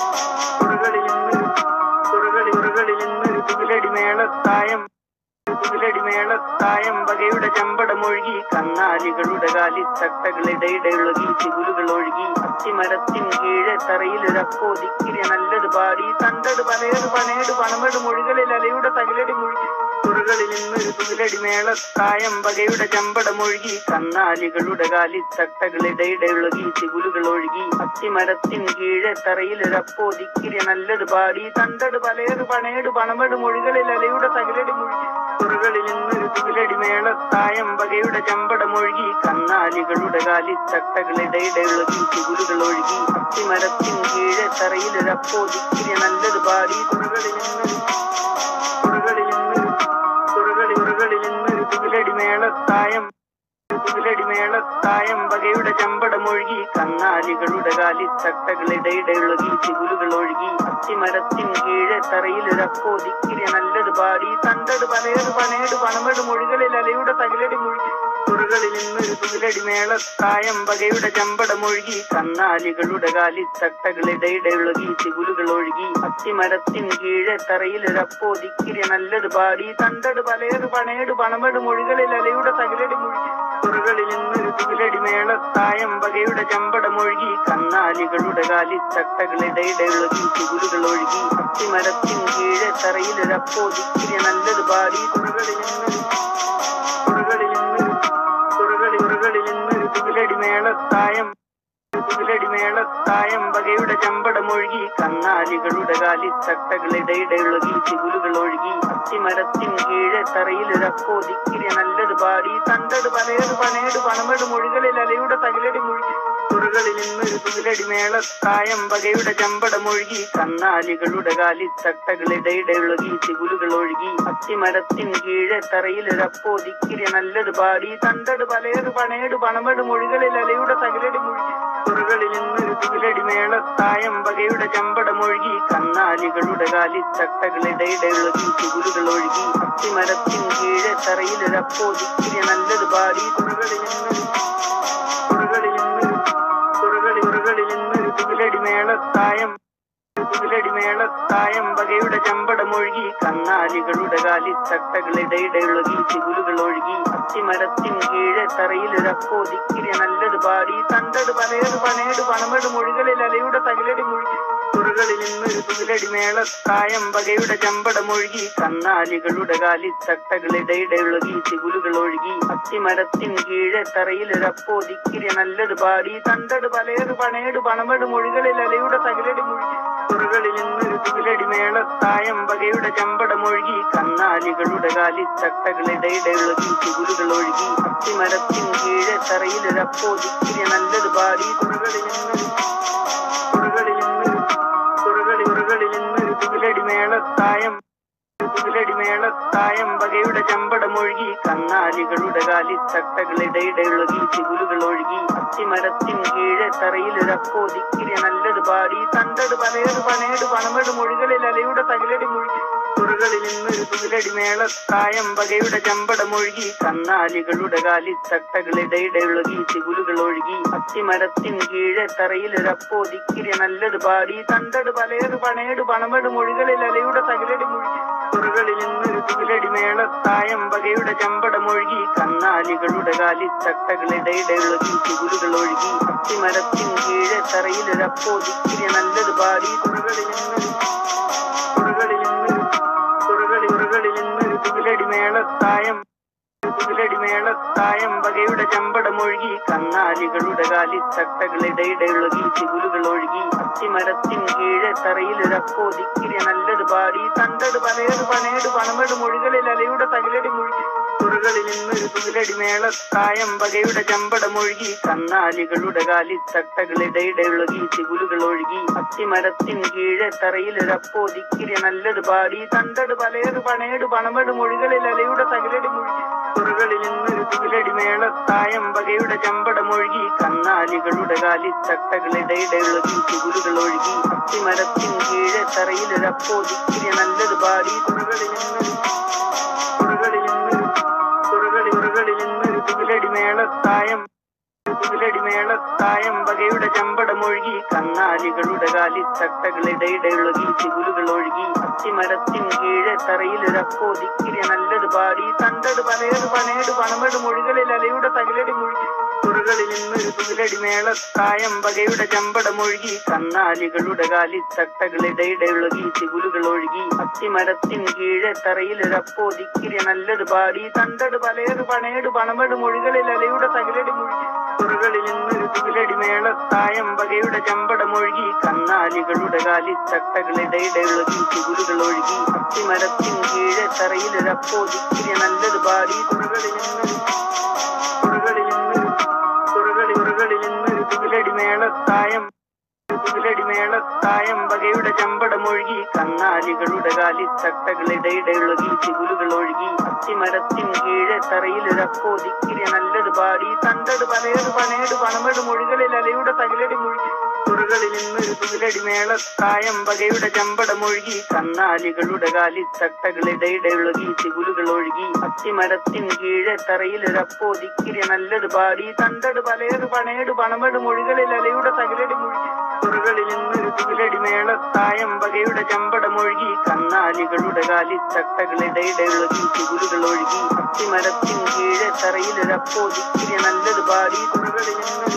തുറകളിൽ നിന്നൊരു തുറകളി തുറകളിൽ നിന്നൊരു തുകിലടി മേളത്തായം തുകിലടി മേളത്തായം വകയുടെ ചമ്പടമൊഴുകി കന്നാലികളുടെ കാലിത്തട്ടകളിടയിടയൊഴുകി തികുലുകൾ ഒഴുകി അത്തിമരത്തിൻ കീഴെ തറയിലൊരപ്പോ ദിക്കിരി നല്ലത് പാടി തണ്ടട് പലയത് പണേട് പണമട് മൊഴികളിൽ അലയുടെ തകിലടി മുഴുകി തുറകളിൽ നിന്നൊരു തുകിലടി മേളത്തായം വകയുടെ ചമ്പടമൊഴുകി കന്നാലികളുടെ കാലിത്തട്ടകളിടയിടയൊഴുകി തികുലുകൾ ഒഴുകി അത്തിമരത്തിൻ കീഴെ തറയിലൊരപ്പോ ദിക്കിരി നല്ലത് പാടി തണ്ടട് പലയത് പണേട് പണമട് മൊഴികളിൽ അലയുടെ തകിലടി മുഴുകി തുറകളിൽ നിന്നൊരു തുകിലടി മേളത്തായം വകയുടെ ചമ്പടമൊഴുകി കന്നാലികളുടെ കാലിത്തട്ടകളിടയിടയൊഴുകി തികുലുകൾ ഒഴുകി അത്തിമരത്തിൻ കീഴെ തറയിലൊരപ്പോ ദിക്കിരി നല്ലത് പാടി തുറകളിൽ നിന്നൊരു തുറകളിൽ നിന്നൊരു തുറകളി തുറകളിൽ നിന്നൊരു തുകിലടി മേളത്തായം തുകിലടി മേളത്തായം വകയുടെ ചമ്പടമൊഴുകി കന്നാലികളുടെ കാലിത്തട്ടകളിടയിടയൊഴുകി തികുലുകൾ ഒഴുകി അത്തിമരത്തിൻ കീഴെ തറയിലൊരപ്പോ ദിക്കിരി നല്ലത് പാടി തണ്ടട് പലയത് പണേട് പണമട് മൊഴികളിൽ അലയുടെ തകിലടി മുഴുകി തുറകളിൽ നിന്നൊരു തുകിലടി മേളത്തായം വകയുടെ ചമ്പടമൊഴുകി കന്നാലികളുടെ കാലിത്തട്ടകളിടയിടയൊഴുകി തികുലുകൾ ഒഴുകി അത്തിമരത്തിൻ കീഴെ തറയിലൊരപ്പോ ദിക്കിരി നല്ലത് പാടി തണ്ടട് പലയത് പണേട് പണമട് മൊഴികളിൽ അലയുടെ തകിലടി മുഴുകി തുറകളിൽ നിന്നൊരു തുകിലടി മേളത്തായം വകയുടെ ചമ്പടമൊഴുകി കന്നാലികളുടെ കാലിത്തട്ടകളിടയിടയൊഴുകി തികുലുകൾ ഒഴുകി അത്തിമരത്തിൻ കീഴെ തറയിലൊരപ്പോ ദിക്കിരി നല്ലത് പാടി തുറകളിൽ നിന്നൊരു തുറകളിൽ നിന്നൊരു തുറകളി തുറകളിൽ നിന്നൊരു തുകിലടി മേളത്തായം തുകിലടി മേളത്തായം വകയുടെ ചമ്പടമൊഴുകി കന്നാലികളുടെ കാലിത്തട്ടകളിടയിടയൊഴുകി തികുലുകൾ ഒഴുകി അത്തിമരത്തിൻ കീഴെ തറയിലൊരപ്പോ ദിക്കിരി നല്ലത് പാടി തണ്ടട് പലയത് പണേട് പണമട് മൊഴികളിൽ അലയുടെ തകിലടി മുഴുകി തുറകളിൽ നിന്നൊരു തുകിലടി മേളത്തായം വകയുടെ ചമ്പടമൊഴുകി കന്നാലികളുടെ കാലിത്തട്ടകളിടയിടയൊഴുകി തികുലുകൾ ഒഴുകി അത്തിമരത്തിൻ കീഴെ തറയിലൊരപ്പോ ദിക്കിരി നല്ലത് പാടി തണ്ടട് പലയത് പണേട് പണമട് മൊഴികളിൽ അലയുടെ തകിലടി മുഴുകി തുറകളിൽ നിന്നൊരു തുകിലടി മേളത്തായം വകയുടെ ചമ്പടമൊഴുകി കന്നാലികളുടെ കാലിത്തട്ടകളിടയിടയൊഴുകി തികുലുകൾ ഒഴുകി അത്തിമരത്തിൻ കീഴെ തറയിലൊരപ്പോ ദിക്കിരി നല്ലത് പാടി തുറകളിൽ നിന്നൊരു തുറകളിൽ നിന്നൊരു തുറകളി തുറകളിൽ നിന്നൊരു തുകിലടി മേളത്തായം തുകിലടി മേളത്തായം വകയുടെ ചമ്പടമൊഴുകി കന്നാലികളുടെ കാലിത്തട്ടകളിടയിടയൊഴുകി തികുലുകൾ ഒഴുകി അത്തിമരത്തിൻ കീഴെ തറയിലൊരപ്പോ ദിക്കിരി നല്ലത് പാടി തണ്ടട് പലയത് പണേട് പണമട് മൊഴികളിൽ അലയുടെ തകിലടി മുഴുകി തുറകളിൽ നിന്നൊരു തുകിലടി മേളത്തായം വകയുടെ ചമ്പടമൊഴുകി കന്നാലികളുടെ കാലിത്തട്ടകളിടയിടയൊഴുകി തികുലുകൾ ഒഴുകി അത്തിമരത്തിൻ കീഴെ തറയിലൊരപ്പോ ദിക്കിരി നല്ലത് പാടി തണ്ടട് പലയത് പണേട് പണമട് മൊഴികളിൽ അലയുടെ തകിലടി മുഴുകി തുറകളിൽ നിന്നൊരു തുകിലടി മേളത്തായം വകയുടെ ചമ്പടമൊഴുകി കന്നാലികളുടെ കാലിത്തട്ടകളിടയിടയൊഴുകി തികുലുകൾ ഒഴുകി അത്തിമരത്തിൻ കീഴെ തറയിലൊരപ്പോ ദിക്കിരി നല്ലത് പാടി തുറകളിൽ നിന്നൊരു തുറകളിൽ നിന്നൊരു തുറകളി തുറകളിൽ നിന്നൊരു തുകിലടി മേളത്തായം തുകിലടി മേളത്തായം വകയുടെ ചമ്പടമൊഴുകി കന്നാലികളുടെ കാലിത്തട്ടകളിടയിടയൊഴുകി തികുലുകൾ ഒഴുകി അത്തിമരത്തിൻ കീഴെ തറയിലൊരപ്പോ ദിക്കിരി നല്ലത് പാടി തണ്ടട് പലയത് പണേട് പണമട് മൊഴികളിൽ അലയുടെ തകിലടി മുഴുകി തുറ തുറകളിൽ നിന്നൊരു തുകിലടി മേളത്തായം വകയുടെ ചമ്പടമൊഴുകി കന്നാലികളുടെ കാലിത്തട്ടകളിടയിടയൊഴുകി തികുലുകൾ ഒഴുകി അത്തിമരത്തിൻ കീഴെ തറയിലൊരപ്പോ ദിക്കിരി നല്ലത് പാടി തണ്ടട് പലയത് പണേട് പണമെട് മൊഴികളിൽ അലയുടെ തകിലടി മുഴുകി തുറകളിൽ നിന്നൊരു തുകിലടി മേളത്തായം വകയുടെ ചമ്പടമൊഴുകി കന്നാലികളുടെ കാലിത്തട്ടകളിടയിടയൊഴുകി തികുലുകൾ ഒഴുകി അത്തിമരത്തിൻ കീഴെ തറയിലൊരപ്പോ ദിക്കിരി നല്ലത് പാടി തുറകളിൽ നിന്നൊരു തുറകളിൽ നിന്നൊരു തുറകളി തുറകളിൽ നിന്നൊരു തുകിലടി മേളത്തായം തുകിലടി മേളത്തായം വകയുടെ ചമ്പടമൊഴുകി കന്നാലികളുടെ കാലിത്തട്ടകളിടയിടയൊഴുകി തികുലുകൾ ഒഴുകി അത്തിമരത്തിൻ കീഴെ തറയിലൊരപ്പോ ദിക്കിരി നല്ലത് പാടി തണ്ടട് പലയത് പണേട് പണമെട് മൊഴികളിൽ അലയുടെ തകിലടി മുഴുകി തുറകളിൽ നിന്നൊരു തുകിലടി മേളത്തായം വകയുടെ ചമ്പടമൊഴുകി കന്നാലികളുടെ കാലിത്തട്ടകളിടയിടയൊഴുകി തികുലുകൾ ഒഴുകി അത്തിമരത്തിൻ കീഴെ തറയിലൊരപ്പോ ദിക്കിരി നല്ലത് പാടി തണ്ടട് പലയത് പണേട് പണമെട് മൊഴികളിൽ അലയുടെ തകിലടി മുഴുകി തുറകളിൽ നിന്നൊരു തുകിലടി മേളത്തായം വകയുടെ ചമ്പടമൊഴുകി കന്നാലികളുടെ കാലിത്തട്ടകളിടയിടയൊഴുകി തികുലുകൾ ഒഴുകി അത്തിമരത്തിൻ കീഴെ തറയിലൊരപ്പോ ദിക്കിരി നല്ലത് പാടി തുറകളിൽ നിന്നൊരു തുറകളിൽ നിന്നൊരു തുറകളി തുറകളിൽ നിന്നൊരു തുകിലടി മേളത്തായം തുകിലടി മേളത്തായം വകയുടെ ചമ്പടമൊഴുകി കന്നാലികളുടെ കാലിത്തട്ടകളിടയിടയൊഴുകി തികുലുകൾ ഒഴുകി അത്തിമരത്തിൻ കീഴെ തറയിലൊരപ്പോ ദിക്കിരി നല്ലത് പാടി തണ്ടട് പലയത് പണേട് പണമെട് മൊഴികളിൽ അലയുടെ തകിലടി മുഴുകി തുറകളിൽ നിന്നൊരു തുകിലടി മേളത്തായം വകയുടെ ചമ്പടമൊഴുകി കന്നാലികളുടെ കാലിത്തട്ടകളിടയിടയൊഴുകി തികുലുകൾ ഒഴുകി അത്തിമരത്തിൻ കീഴെ തറയിലൊരപ്പോ ദിക്കിരി നല്ലത് പാടി തണ്ടട് പലയത് പണേട് പണമെട് മൊഴികളിൽ അലയുടെ തകിലടി മുഴുകി തുറകളിൽ നിന്നൊരു തുകിലടി മേളത്തായം വകയുടെ ചമ്പടമൊഴുകി കന്നാലികളുടെ കാലിത്തട്ടകളിടയിടയൊഴുകി തികുലുകൾ ഒഴുകി അത്തിമരത്തിൻ കീഴെ തറയിലൊരപ്പോ ദിക്കിരി നല്ലത് പാടി തുറകളിൽ നിന്നൊരു തുറകളിൽ നിന്നൊരു തുറകളി തുറകളിൽ നിന്നൊരു തുകിലടി മേളത്തായം തുകിലടി മേളത്തായം വകയുടെ ചമ്പടമൊഴുകി കന്നാലികളുടെ കാലിത്തട്ടകളിടയിടയൊഴുകി തികുലുകൾ ഒഴുകി അത്തിമരത്തിൻ കീഴെ തറയിലൊരപ്പോ ദിക്കിരി നല്ലത് പാടി തണ്ടട് പലയത് പണേട് പണമെട് മൊഴികളിൽ അലയുടെ തകിലടി മുഴുകി തുറകളിൽ നിന്നൊരു തുകിലടി മേളത്തായം വകയുടെ ചമ്പടമൊഴുകി കന്നാലികളുടെ കാലിത്തട്ടകളിടയിടയൊഴുകി തികുലുകൾ ഒഴുകി അത്തിമരത്തിൻ കീഴെ തറയിലൊരപ്പോ ദിക്കിരി നല്ലത് പാടി തണ്ടട് പലയത് പണേട് പണമെട് മൊഴികളിൽ അലയുടെ തകിലടി മുഴുകി തുറകളിൽ നിന്നൊരു തുകിലടി മേളത്തായം വകയുടെ ചമ്പടമൊഴുകി കന്നാലികളുടെ കാലിത്തട്ടകളിടയിടയൊഴുകി തികുലുകൾ ഒഴുകി അത്തിമരത്തിൻ കീഴെ തറയിലൊരപ്പോ ദിക്കിരി നല്ലത് പാടി തുറകളിൽ നിന്നൊരു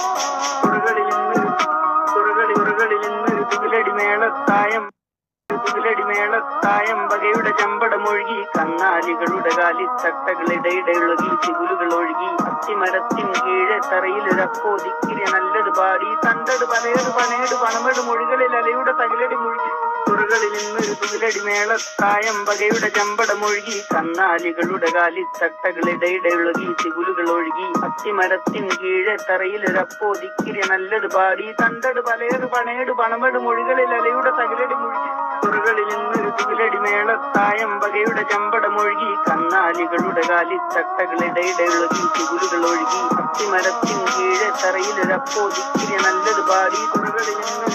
തുറകളിൽ നിന്നൊരു തുറകളി തുറകളിൽ നിന്നൊരു തുകിലടി മേളത്തായം തുകിലടി മേളത്തായം വകയുടെ ചമ്പടമൊഴുകി കന്നാലികളുടെ കാലിത്തട്ടകളിടയിടയൊഴുകി തികുലുകൾ ഒഴുകി അത്തിമരത്തിൻ കീഴെ തറയിലൊരപ്പോ ദിക്കിരി നല്ലത് പാടി തണ്ടട് പലയത് പണേട് പണമെട് മൊഴികളിൽ അലയുടെ തകിലടി മുഴുകി തുറകളിൽ നിന്നൊരു തുകിലടി മേളത്തായം വകയുടെ ചമ്പടമൊഴുകി കന്നാലികളുടെ കാലിത്തട്ടകളിടയിടയൊഴുകി തികുലുകൾ ഒഴുകി അത്തിമരത്തിൻ കീഴെ തറയിലൊരപ്പോ ദിക്കിരി നല്ലത് പാടി തണ്ടട് പലയത് പണേട് പണമെട് മൊഴികളിൽ അലയുടെ തകിലടി മുഴുകി തുറകളിൽ നിന്നൊരു തുകിലടി മേളത്തായം വകയുടെ ചമ്പടമൊഴുകി കന്നാലികളുടെ കാലിത്തട്ടകളിടയിടയൊഴുകി തികുലുകൾ ഒഴുകി അത്തിമരത്തിൻ കീഴെ തറയിലൊരപ്പോ ദിക്കിരി നല്ലത് പാടി തുറകളിൽ നിന്നൊരു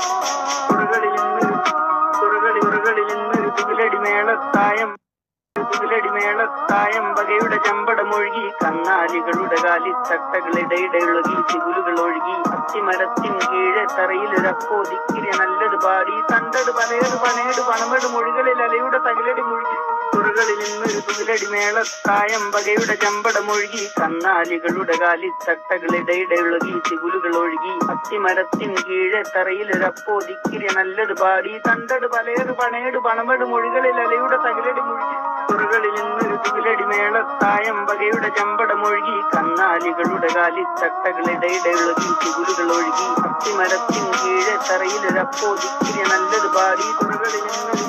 തുറകളിൽ നിന്നൊരു തുറകളി തുറകളിൽ നിന്നൊരു തുകിലടി മേളത്തായം തുകിലടി മേളത്തായം വകയുടെ ചമ്പടമൊഴുകി കന്നാലികളുടെ കാലിത്തട്ടകളിടയിടയൊഴുകി തികുലുകൾ ഒഴുകി അത്തിമരത്തിൻ കീഴെ തറയിലൊരപ്പോ ദിക്കിരി നല്ലത് പാടി തണ്ടട് പലയത് പണേട് പണമെട് മൊഴികളിൽ അലയുടെ തകിലടി മുഴുകി തുറകളിൽ നിന്നൊരു തുകിലടി മേളത്തായം വകയുടെ ചമ്പടമൊഴുകി കന്നാലികളുടെ കാലിത്തട്ടകളിടയിടയൊഴുകി തികുലുകൾ ഒഴുകി അത്തിമരത്തിൻ കീഴെ തറയിലൊരപ്പോ ദിക്കിരി നല്ലത് പാടി തണ്ടട് പലയത് പണേട് പണമെട് മൊഴികളിൽ അലയുടെ തകിലടി മുഴുകി തുറകളിൽ നിന്നൊരു തുകിലടി മേളത്തായം വകയുടെ ചമ്പടമൊഴുകി കന്നാലികളുടെ കാലിത്തട്ടകളിടയിടയൊഴുകി തികുലുകൾ ഒഴുകി അത്തിമരത്തിൻ കീഴെ തറയിലൊരപ്പോ ദിക്കിരി നല്ലത് പാടി തുറകളിൽ നിന്നൊരു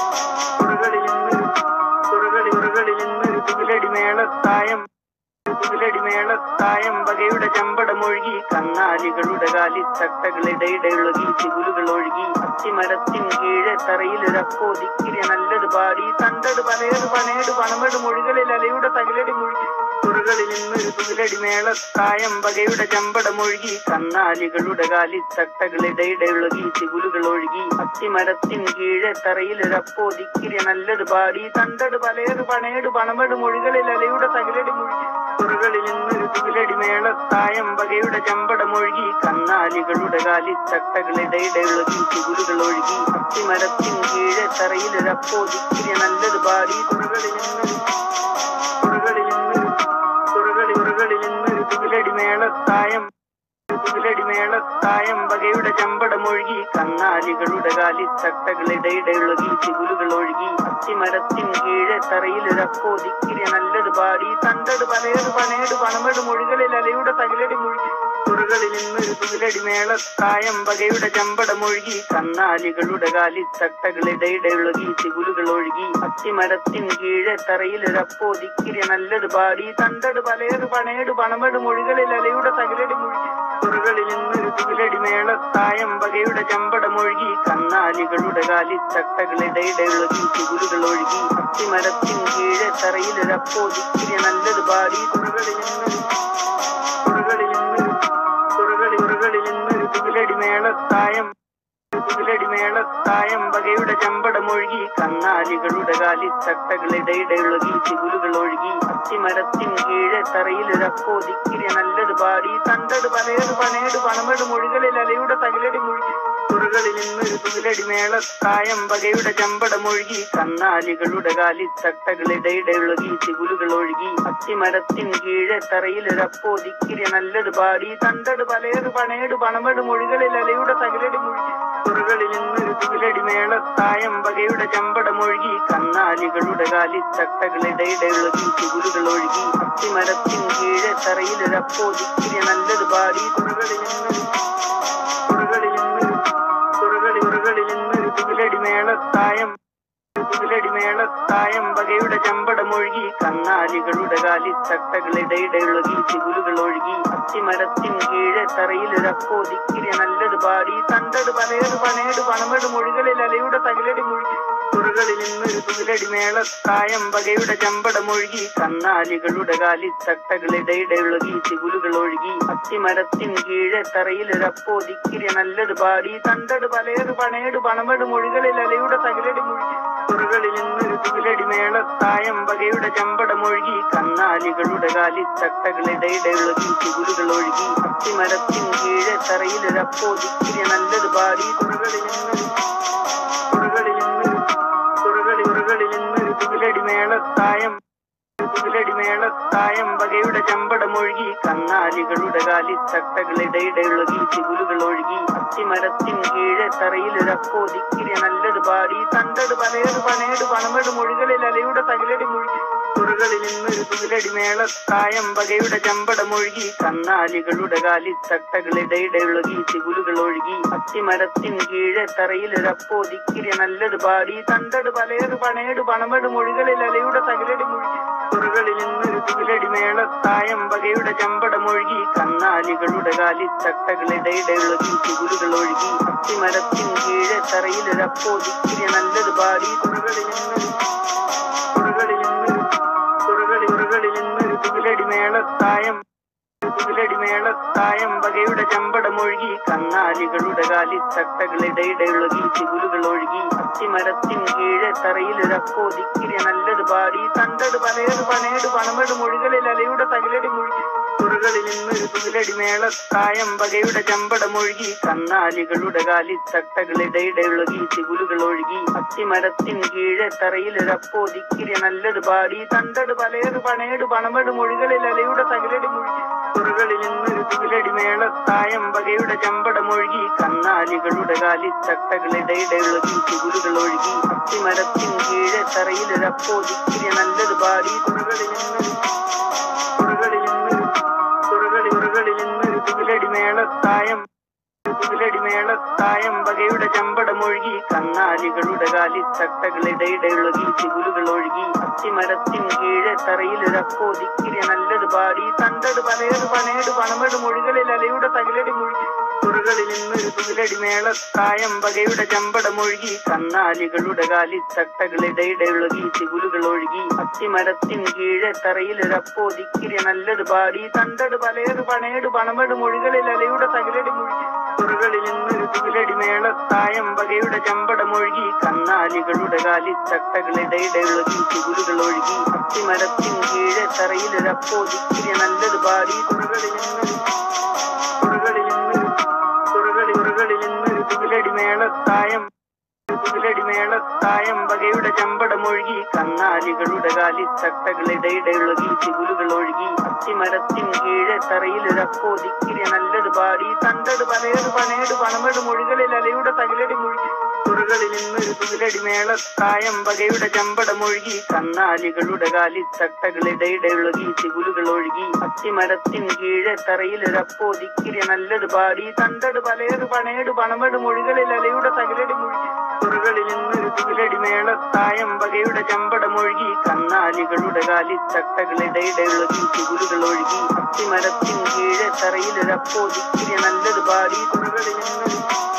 തുറകളിൽ നിന്നൊരു തുറകളി തുറകളിൽ നിന്നൊരു തുകിലടി മേളത്തായം തുകിലടി മേളത്തായം വകയുടെ ചമ്പടമൊഴുകി കന്നാലികളുടെ കാലിത്തട്ടകളിടയിടയൊഴുകി തികുലുകൾ ഒഴുകി അത്തിമരത്തിൻ കീഴെ തറയിലൊരപ്പോ ദിക്കിരി നല്ലത് പാടി തണ്ടട് പലയത് പണേട് പണമെട് മൊഴികളിൽ അലയുടെ തകിലടി മുഴുകി തുറകളിൽ നിന്നൊരു തുകിലടി മേളത്തായം വകയുടെ ചമ്പടമൊഴുകി കന്നാലികളുടെ കാലിത്തട്ടകളിടയിടയൊഴുകി ചിഗുലുകൾ ഒഴുകി അത്തിമരത്തിൻ കീഴെ തറയിലൊരപ്പോ ദിക്കിരി നല്ലത് പാടി തണ്ടട് പലയട് പണയട് പണമെട് മൊഴികളിൽ അലയുടെ തകിലടി മുഴുകി തുറകളിൽ നിന്നൊരു തുകിലടി മേളത്തായം വകയുടെ ചമ്പടമൊഴുകി കന്നാലികളുടെ കാലിത്തട്ടകളിടയിടയൊഴുകി ചിഗുലുകൾ ഒഴുകി അത്തിമരത്തിൻ കീഴെ തറയിലൊരപ്പോ ദിക്കിരി നല്ലത് പാടി തുറകളിൽ നിന്നൊരു തുറകളിൽ നിന്നൊരു തുറകളി ഉറകളിൽ നിന്നൊരു തുകിലടി മേളത്തായം തുകിലടി മേളത്തായം വകയുടെ ചമ്പടമൊഴുകി കന്നാലികളുടെ കാലിത്തട്ടകളിടയിടയൊഴുകി ചിഗുലുകൾ ഒഴുകി അത്തിമരത്തിൻ കീഴെ തറയിലൊരപ്പോ ദിക്കിരി നല്ലത് പാടി തണ്ടട് പലയട് പണയട് പണമെട് മൊഴികളിൽ അലയുടെ തകിലടി മുഴുകി തുറകളിൽ നിന്നൊരു തുകിലടി മേളത്തായം വകയുടെ ചമ്പടമൊഴുകി കന്നാലികളുടെ കാലിത്തട്ടകളിടയിടയൊഴുകി ചിഗുലുകൾ ഒഴുകി അത്തിമരത്തിൻ കീഴെ തറയിലൊരപ്പോ ദിക്കിരി നല്ലത് പാടി തണ്ടട് പലയട് പണയട് പണമെട് മൊഴികളിൽ അലയുടെ തകിലടി മുഴുകി തുറകളിൽ നിന്നൊരു തുകിലടി മേളത്തായം വകയുടെ ചമ്പടമൊഴുകി കന്നാലികളുടെ കാലിത്തട്ടകളിടയിടയൊഴുകി ചിഗുലുകൾ ഒഴുകി അത്തിമരത്തിൻ കീഴെ തറയിലൊരപ്പോ ദിക്കിരി നല്ലത് പാടി തുറകളിൽ നിന്നൊരു തുറകളിൽ നിന്നൊരു തുറകളി ഉറകളിൽ നിന്നൊരു തുകിലടി മേളത്തായം തുകിലടി മേളത്തായം വകയുടെ ചമ്പടമൊഴുകി കന്നാലികളുടെ കാലിത്തട്ടകളിടയിടയൊഴുകി ചിഗുലുകൾ ഒഴുകി അത്തിമരത്തിൻ കീഴെ തറയിലൊരപ്പോ ദിക്കിരി നല്ലത് പാടി തണ്ടട് പലയട് പണയട് പണമെട് മൊഴികളിൽ അലയുടെ തകിലടി മുഴുകി തുറകളിൽ നിന്നൊരു തുകിലടി മേളത്തായം വകയുടെ ചമ്പടമൊഴുകി കന്നാലികളുടെ കാലിത്തട്ടകളിടയിടയൊഴുകി ചിഗുലുകൾ ഒഴുകി അത്തിമരത്തിൻ കീഴെ തറയിലൊരപ്പോ ദിക്കിരി നല്ലത് പാടി തണ്ടട് പലയട് പണയട് പണമെട് മൊഴികളിൽ അലയുടെ തകിലടി മുഴുകി തുറകളിൽ നിന്നൊരു തുകിലടി മേളത്തായം വകയുടെ ചമ്പടമൊഴുകി കന്നാലികളുടെ കാലിത്തട്ടകളിടയിടയൊഴുകി ചിഗുലുകൾ ഒഴുകി അത്തിമരത്തിൻ കീഴെ തറയിലൊരപ്പോ ദിക്കിരി നല്ലത് പാടി തുറകളിൽ നിന്നൊരു തുറകളിൽ നിന്നൊരു തുറകളി ഉറകളിൽ നിന്നൊരു തുകിലടി മേളത്തായം തുകിലടി മേളത്തായം വകയുടെ ചമ്പടമൊഴുകി കന്നാലികളുടെ കാലിത്തട്ടകളിടയിടയൊഴുകി ചിഗുലുകൾ ഒഴുകി അത്തിമരത്തിൻ കീഴെ തറയിലൊരപ്പോ ദിക്കിരി നല്ലത് പാടി തണ്ടട് പലയട് പണയട് പണമെട് മൊഴികളിൽ അലയുടെ തകിലടി മുഴുകി തുറകളിൽ നിന്നൊരു തുകിലടി മേളത്തായം വകയുടെ ചമ്പടമൊഴുകി കന്നാലികളുടെ കാലിത്തട്ടകളിടയിടയൊഴുകി ചിഗുലുകൾ ഒഴുകി അത്തിമരത്തിൻ കീഴെ തറയിലൊരപ്പോ ദിക്കിരി നല്ലത് പാടി തണ്ടട് പലയട് പണയട് പണമെട് മൊഴികളിൽ അലയുടെ തകിലടി മുഴുകി തുറകളിൽ നിന്നൊരു തുകിലടി മേളത്തായം വകയുടെ ചമ്പടമൊഴുകി കന്നാലികളുടെ കാലിത്തട്ടകളിടയിടയൊഴുകി ചിഗുലുകൾ ഒഴുകി അത്തിമരത്തിൻ കീഴെ തറയിലൊരപ്പോ ദിക്കിരി നല്ലത് പാടി തുറകളിൽ നിന്നൊരു തുറകളിൽ നിന്നൊരു തുറകളി ഉറകളിൽ നിന്നൊരു തുകിലടി മേളത്തായം തുകിലടി മേളത്തായം വകയുടെ ചമ്പടമൊഴുകി കന്നാലികളുടെ കാലിത്തട്ടകളിടയിടയൊഴുകി ചിഗുലുകൾ ഒഴുകി അത്തിമരത്തിൻ കീഴെ തറയിലൊരപ്പോ ദിക്കിരി നല്ലത് പാടി തണ്ടട് പലയട് പണയട് പണമെട് മൊഴികളിൽ അലയുടെ തകിലടി മുഴുകി തുറകളിൽ നിന്നൊരു തുകിലടി മേളത്തായം വകയുടെ ചമ്പടമൊഴുകി കന്നാലികളുടെ കാലിത്തട്ടകളിടയിടയൊഴുകി ചിഗുലുകൾ ഒഴുകി അത്തിമരത്തിൻ കീഴെ തറയിലൊരപ്പോ ദിക്കിരി നല്ലത് പാടി തണ്ടട് പലയട് പണയട് പണമെട് മൊഴികളിൽ അലയുടെ തകിലടി മുഴുകി തുറകളിൽ നിന്നൊരു തുകിലടി മേളത്തായം വകയുടെ ചമ്പടമൊഴുകി കന്നാലികളുടെ കാലിത്തട്ടകളിടയിടയൊഴുകി ചിഗുലുകൾ ഒഴുകി അത്തിമരത്തിൻ കീഴെ തറയിലൊരപ്പോ ദിക്കിരി നല്ലത് പാടി തുറകളിൽ നിന്നൊരു തുറകളിൽ നിന്നൊരു തുറകളി ഉറകളിൽ നിന്നൊരു തുകിലടി മേളത്തായം തുകിലടി മേളത്തായം വകയുടെ ചമ്പടമൊഴുകി കന്നാലികളുടെ കാലിത്തട്ടകളിടയിടയൊഴുകി ചിഗുലുകൾ ഒഴുകി അത്തിമരത്തിൻ കീഴെ തറയിലൊരപ്പോ ദിക്കിരി നല്ലത് പാടി തണ്ടട് പലയട് പണയട് പണമെട് മൊഴികളിൽ അലയുടെ തകിലടി മുഴുകി തുറകളിൽ നിന്നൊരു തുകിലടി മേളത്തായം വകയുടെ ചമ്പടമൊഴുകി കന്നാലികളുടെ കാലിത്തട്ടകളിടയിടയൊഴുകി ചിഗുലുകൾ ഒഴുകി അത്തിമരത്തിൻ കീഴെ തറയിലൊരപ്പോ ദിക്കിരി നല്ലത് പാടി തണ്ടട് പലയട് പണയട് പണമെട് മൊഴികളിൽ അലയുടെ തകിലടി മുഴുകി തുറകളിൽ നിന്നൊരു തുകിലടി മേളത്തായം വകയുടെ ചമ്പടമൊഴുകി കന്നാലികളുടെ കാലിത്തട്ടകളിടയിടയൊഴുകി ചിഗുലുകൾ ഒഴുകി അത്തിമരത്തിൻ കീഴെ തറയിലൊരപ്പോ ദിക്കിരി നല്ലത് പാടി തുറകളിൽ നിന്നൊരു തുറകളിൽ നിന്നൊരു തുറകളി ഉറകളിൽ നിന്നൊരു തുകിലടി മേളത്തായം തുകിലടി മേളത്തായം വകയുടെ ചമ്പടമൊഴുകി കന്നാലികളുടെ കാലിത്തട്ടകളിടയിടയൊഴുകി ചിഗുലുകൾ ഒഴുകി അത്തിമരത്തിൻ കീഴെ തറയിലൊരപ്പോ ദിക്കിരി നല്ലത് പാടി തണ്ടട് പലയട് പണയട് പണമെട് മൊഴികളിൽ അലയുടെ തകിലടി മുഴുകി തുറകളിൽ തുറകളിൽ നിന്നൊരു തുകിലടി മേളത്തായം വകയുടെ ചമ്പടമൊഴുകി കന്നാലികളുടെ കാലിത്തട്ടകളിടയിടയൊഴുകി തികുലുകൾ ഒഴുകി അത്തിമരത്തിൻ കീഴെ തറയിലൊരപ്പോ ദിക്കിരി നല്ലത് പാടി തണ്ടട് പലയട് പണയട് പണമട് മൊഴികളിൽ അലയുടെ തകിലടി മുഴുകി തുറകളിൽ നിന്നൊരു തുകിലടി മേളത്തായം വകയുടെ ചമ്പടമൊഴുകി കന്നാലികളുടെ കാലിത്തട്ടകളിടയിടയൊഴുകി തികുലുകൾ ഒഴുകി അത്തിമരത്തിൻ കീഴെ തറയിലൊരപ്പോ ദിക്കിരി നല്ലത് പാടി തുറകളിൽ നിന്നൊരു തുറകളിൽ നിന്നൊരു തുറകളി തുറകളിൽ നിന്നൊരു തുകിലടി മേളത്തായം തുകിലടി മേളത്തായം വകയുടെ ചമ്പടമൊഴുകി കന്നാലികളുടെ കാലിത്തട്ടകളിടയിടയൊഴുകി തികുലുകൾ ഒഴുകി അത്തിമരത്തിൻ കീഴെ തറയിലൊരപ്പോ ദിക്കിരി നല്ലത് പാടി തണ്ടട് പലയട് പണയട് പണമട് മൊഴികളിൽ അലയുടെ തകിലടി മുഴുകി തുറകളിൽ നിന്നൊരു തുകിലടി മേളത്തായം വകയുടെ ചമ്പടമൊഴുകി കന്നാലികളുടെ കാലിത്തട്ടകളിടയിടയൊഴുകി തികുലുകൾ ഒഴുകി അത്തിമരത്തിൻ കീഴെ തറയിലൊരപ്പോ ദിക്കിരി നല്ലത് പാടി തണ്ടട് പലയട് പണയട് പണമട് മൊഴികളിൽ അലയുടെ തകിലടി മുഴുകി തുറകളിൽ നിന്നൊരു തുകിലടി മേളത്തായം വകയുടെ ചമ്പടമൊഴുകി കന്നാലികളുടെ കാലിത്തട്ടകളിടയിടയൊഴുകി തികുലുകൾ ഒഴുകി അത്തിമരത്തിൻ കീഴെ തറയിലൊരപ്പോ ദിക്കിരി നല്ലത് പാടി തുറകളിൽ നിന്നൊരു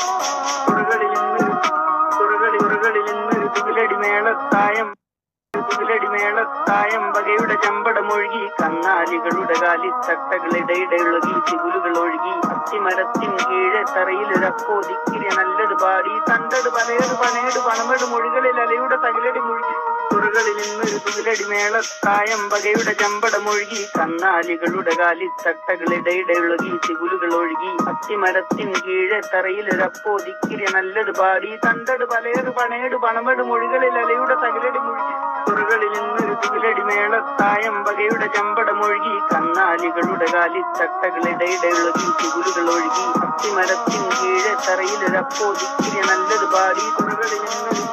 തുറകളിൽ നിന്നൊരു തുറകളി തുറകളിൽ നിന്നൊരു തുകിലടി മേളത്തായം തുകിലടി മേളത്തായം വകയുടെ ചമ്പടമൊഴുകി കന്നാലികളുടെ കാലിത്തട്ടകളിടയിടയൊഴുകി തികുലുകൾ ഒഴുകി അത്തിമരത്തിൻ കീഴെ തറയിലൊരപ്പോ ദിക്കിരി നല്ലത് പാടി തണ്ടട് പലയട് പണയട് പണമട് മൊഴികളിൽ അലയുടെ തകിലടി മുഴുകി തുറകളിൽ നിന്നൊരു തുകിലടി മേളത്തായം വകയുടെ ചമ്പടമൊഴുകി കന്നാലികളുടെ കാലിത്തട്ടകളിടയിടയൊഴുകി തികുലുകൾ ഒഴുകി അത്തിമരത്തിൻ കീഴെ തറയിലൊരപ്പോ ദിക്കിരി നല്ലത് പാടി തണ്ടട് പലയട് പണയട് പണമട് മൊഴികളിൽ അലയുടെ തകിലടി മുഴുകി തുറകളിൽ നിന്നൊരു തുകിലടി മേളത്തായം വകയുടെ ചമ്പടമൊഴുകി കന്നാലികളുടെ കാലിത്തട്ടകളിടയിടയൊഴുകി തികുലുകൾ ഒഴുകി അത്തിമരത്തിൻ കീഴെ തറയിലൊരപ്പോ ദിക്കിരി നല്ലത് പാടി തുറകളിൽ നിന്നൊരു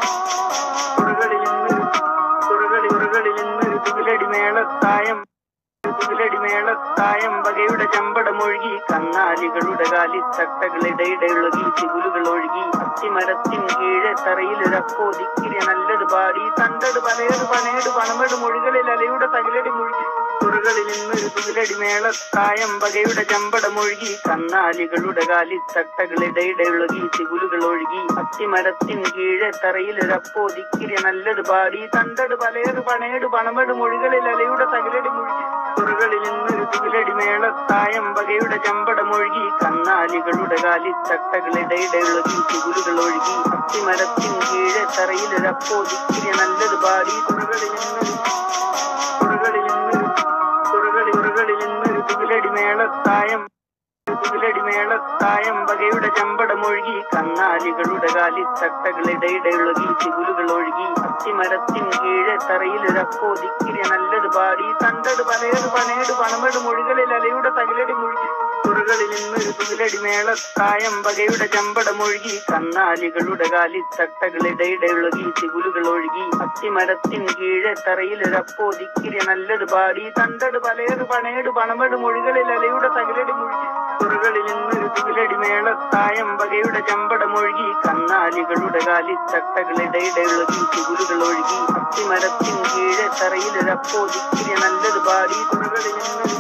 തുറകളിൽ നിന്നൊരു തുറകളി തുറകളിൽ നിന്നൊരു തുകിലടി മേളത്തായം തുകിലടി മേളത്തായം വകയുടെ ചമ്പടമൊഴുകി കന്നാലികളുടെ കാലിത്തട്ടകളിടയിടയൊഴുകി തികുലുകൾ ഒഴുകി അത്തിമരത്തിൻ കീഴെ തറയിലൊരപ്പോ ദിക്കിരി നല്ലത് പാടി തണ്ടട് പലയട് പണയട് പണമട് മൊഴികളിൽ അലയുടെ തകിലടി മുഴുകി തുറകളിൽ നിന്നൊരു തുകിലടി മേളത്തായം വകയുടെ ചമ്പടമൊഴുകി കന്നാലികളുടെ കാലിത്തട്ടകളിടയിടയൊഴുകി തികുലുകൾ ഒഴുകി അത്തിമരത്തിൻ കീഴെ തറയിലൊരപ്പോ ദിക്കിരി നല്ലത് പാടി തണ്ടട് പലയട് പണയട് പണമട് മൊഴികളിൽ അലയുടെ തകിലടി മുഴുകി തുറകളിൽ നിന്നൊരു തുകിലടി മേളത്തായം വകയുടെ ചമ്പടമൊഴുകി കന്നാലികളുടെ കാലിത്തട്ടകളിടയിടയൊഴുകി തികുലുകൾ ഒഴുകി അത്തിമരത്തിൻ കീഴെ തറയിലൊരപ്പോ ദിക്കിരി നല്ലത് പാടി തുറകളിൽ നിന്നൊരു തുറകളിൽ നിന്നൊരു തുറകളി തുറകളിൽ നിന്നൊരു തുകിലടി മേളത്തായം തുകിലടി മേളത്തായം വകയുടെ ചമ്പടമൊഴുകി കന്നാലികളുടെ കാലിത്തട്ടകളിടയിടയൊഴുകി തികുലുകൾ ഒഴുകി അത്തിമരത്തിൻ കീഴെ തറയിലൊരപ്പോ ദിക്കിരി നല്ലത് പാടി തണ്ടട് പലയട് പണയട് പണമട് മൊഴികളിൽ അലയുടെ തകിലടി മുഴുകി തുറകളിൽ നിന്നൊരു തുകിലടി മേളത്തായം വകയുടെ ചമ്പടമൊഴുകി കന്നാലികളുടെ കാലിത്തട്ടകളിടയിടയൊഴുകി തികുലുകൾ ഒഴുകി അത്തിമരത്തിൻ കീഴെ തറയിലൊരപ്പോ ദിക്കിരി നല്ലത് പാടി തണ്ടട് പലയട് പണയട് പണമട് മൊഴികളിൽ അലയുടെ തകിലടി മുഴുകി തുറകളിൽ നിന്നൊരു തുകിലടി മേളത്തായം വകയുടെ ചമ്പടമൊഴുകി കന്നാലികളുടെ കാലിത്തട്ടകളിടയിടയൊഴുകി തികുലുകൾ ഒഴുകി അത്തിമരത്തിൻ കീഴെ തറയിലൊരപ്പോ ദിക്കിരി നല്ലത് പാടി തുറകളിൽ നിന്നൊരു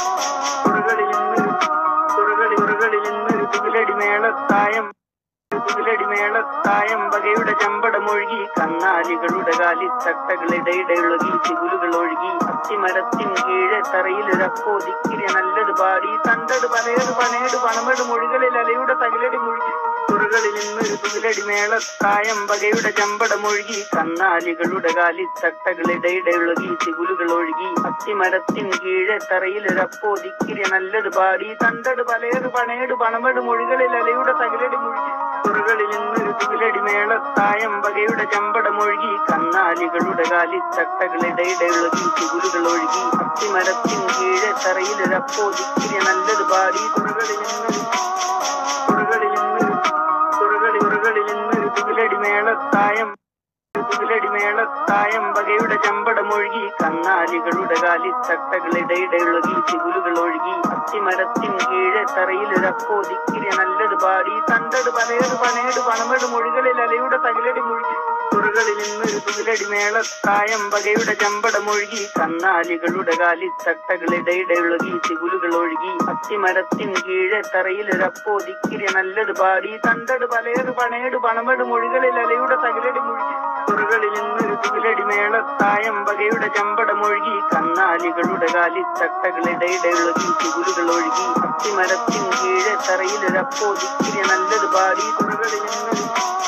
തുറകളിൽ നിന്നൊരു തുറകളി തുറകളിൽ നിന്നൊരു തുകിലടി മേളത്തായം തുകിലടി മേളത്തായം വകയുടെ ചമ്പടമൊഴുകി കന്നാലികളുടെ കാലിത്തട്ടകളിടയിടയൊഴുകി തികുലുകൾ ഒഴുകി അത്തിമരത്തിൻ കീഴെ തറയിലൊരപ്പോ ദിക്കിരി നല്ലത് പാടി തണ്ടട് പലയട് പണയട് പണമട് മൊഴികളിൽ അലയുടെ തകിലടി മുഴുകി തുറകളിൽ നിന്നൊരു തുകിലടി മേളത്തായം വകയുടെ ചമ്പടമൊഴുകി കന്നാലികളുടെ കാലിത്തട്ടകളിടയിടയൊഴുകി തികുലുകൾ ഒഴുകി അത്തിമരത്തിൻ കീഴെ തറയിലൊരപ്പോ ദിക്കിരി നല്ലത് പാടി തണ്ടട് പലയട് പണയട് പണമട് മൊഴികളിൽ അലയുടെ തകിലടി മുഴുകി തുറകളിൽ നിന്നൊരു തുകിലടി മേളത്തായം വകയുടെ ചമ്പടമൊഴുകി കന്നാലികളുടെ കാലിത്തട്ടകളിടയിടയൊഴുകി തികുലുകൾ ഒഴുകി അത്തിമരത്തിൻ കീഴെ തറയിലൊരപ്പോ ദിക്കിരി നല്ലത് പാടി തുറകളിൽ നിന്നൊരു തുറകളിൽ നിന്നൊരു തുറകളി തുറകളിൽ നിന്നൊരു തുകിലടി മേളത്തായം തുകിലടി മേളത്തായം വകയുടെ ചമ്പടമൊഴുകി കന്നാലികളുടെ കാലിത്തട്ടകളിടയിടയൊഴുകി തികുലുകൾ ഒഴുകി അത്തിമരത്തിൻ കീഴെ തറയിലൊരപ്പോ ദിക്കിരി നല്ലത് പാടി തണ്ടട് പലയട് പണയട് പണമട് മൊഴികളിൽ അലയുടെ തകിലടി മുഴുകി തുറകളിൽ നിന്നൊരു തുകിലടി മേളത്തായം വകയുടെ ചമ്പടമൊഴുകി കന്നാലികളുടെ കാലിത്തട്ടകളിടയിടയൊഴുകി ചിഗുലുകൾ ഒഴുകി അത്തിമരത്തിൻ കീഴെ തറയിലൊരപ്പോ ദിക്കിരി നല്ലത് പാടി തണ്ടട് പലയട് പണയട് പണമട് മൊഴികളിൽ അലയുടെ തകിലടി മുഴുകി തുറകളിൽ നിന്നൊരു തുകിലടി മേളത്തായം വകയുടെ ചമ്പടമൊഴുകി കന്നാലികളുടെ കാലിത്തട്ടകളിടയിടയൊഴുകി ചിഗുലുകൾ ഒഴുകി അത്തിമരത്തിൻ കീഴെ തറയിലൊരപ്പോ ദിക്കിരി നല്ലത് പാടി തുറകളിൽ നിന്നൊരു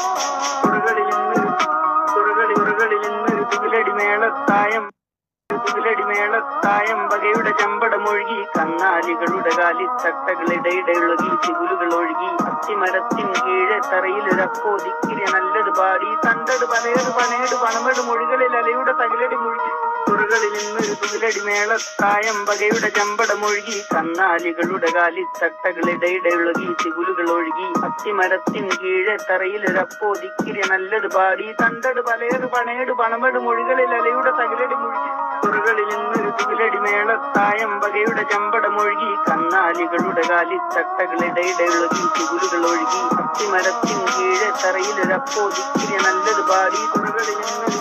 തുറകളിൽ നിന്നൊരു തുറകളി ഉറകളിൽ നിന്നൊരു തുകിലടി മേളത്തായം തുകിലടി മേളത്തായം വകയുടെ ചമ്പടമൊഴുകി കന്നാലികളുടെ കാലിത്തട്ടകളിടയിടയൊഴുകി ചിഗുലുകൾ ഒഴുകി അത്തിമരത്തിൻ കീഴെ തറയിലൊരപ്പോ ദിക്കിരി നല്ലത് പാടി തണ്ടട് പലയട് പണയട് പണമട് മൊഴികളിൽ അലയുടെ തകിലടി മുഴുകി തുറകളിൽ നിന്നൊരു തുകിലടി മേളത്തായം വകയുടെ ചമ്പടമൊഴുകി കന്നാലികളുടെ കാലിത്തട്ടകളിടയിടയൊഴുകി ചിഗുലുകൾ ഒഴുകി അത്തിമരത്തിൻ കീഴെ തറയിലൊരപ്പോ ദിക്കിരി നല്ലത് പാടി തണ്ടട് പലയട് പണയട് പണമട് മൊഴികളിൽ അലയുടെ തകിലടി മുഴുകി തുറകളിൽ നിന്നൊരു തുകിലടി മേളത്തായം വകയുടെ ചമ്പടമൊഴുകി കന്നാലികളുടെ കാലിത്തട്ടകളിടയിടയൊഴുകി ചിഗുലുകൾ ഒഴുകി അത്തിമരത്തിൻ കീഴെ തറയിലൊരപ്പോ ദിക്കിരി നല്ലത് പാടി തുറകളിൽ നിന്നൊരു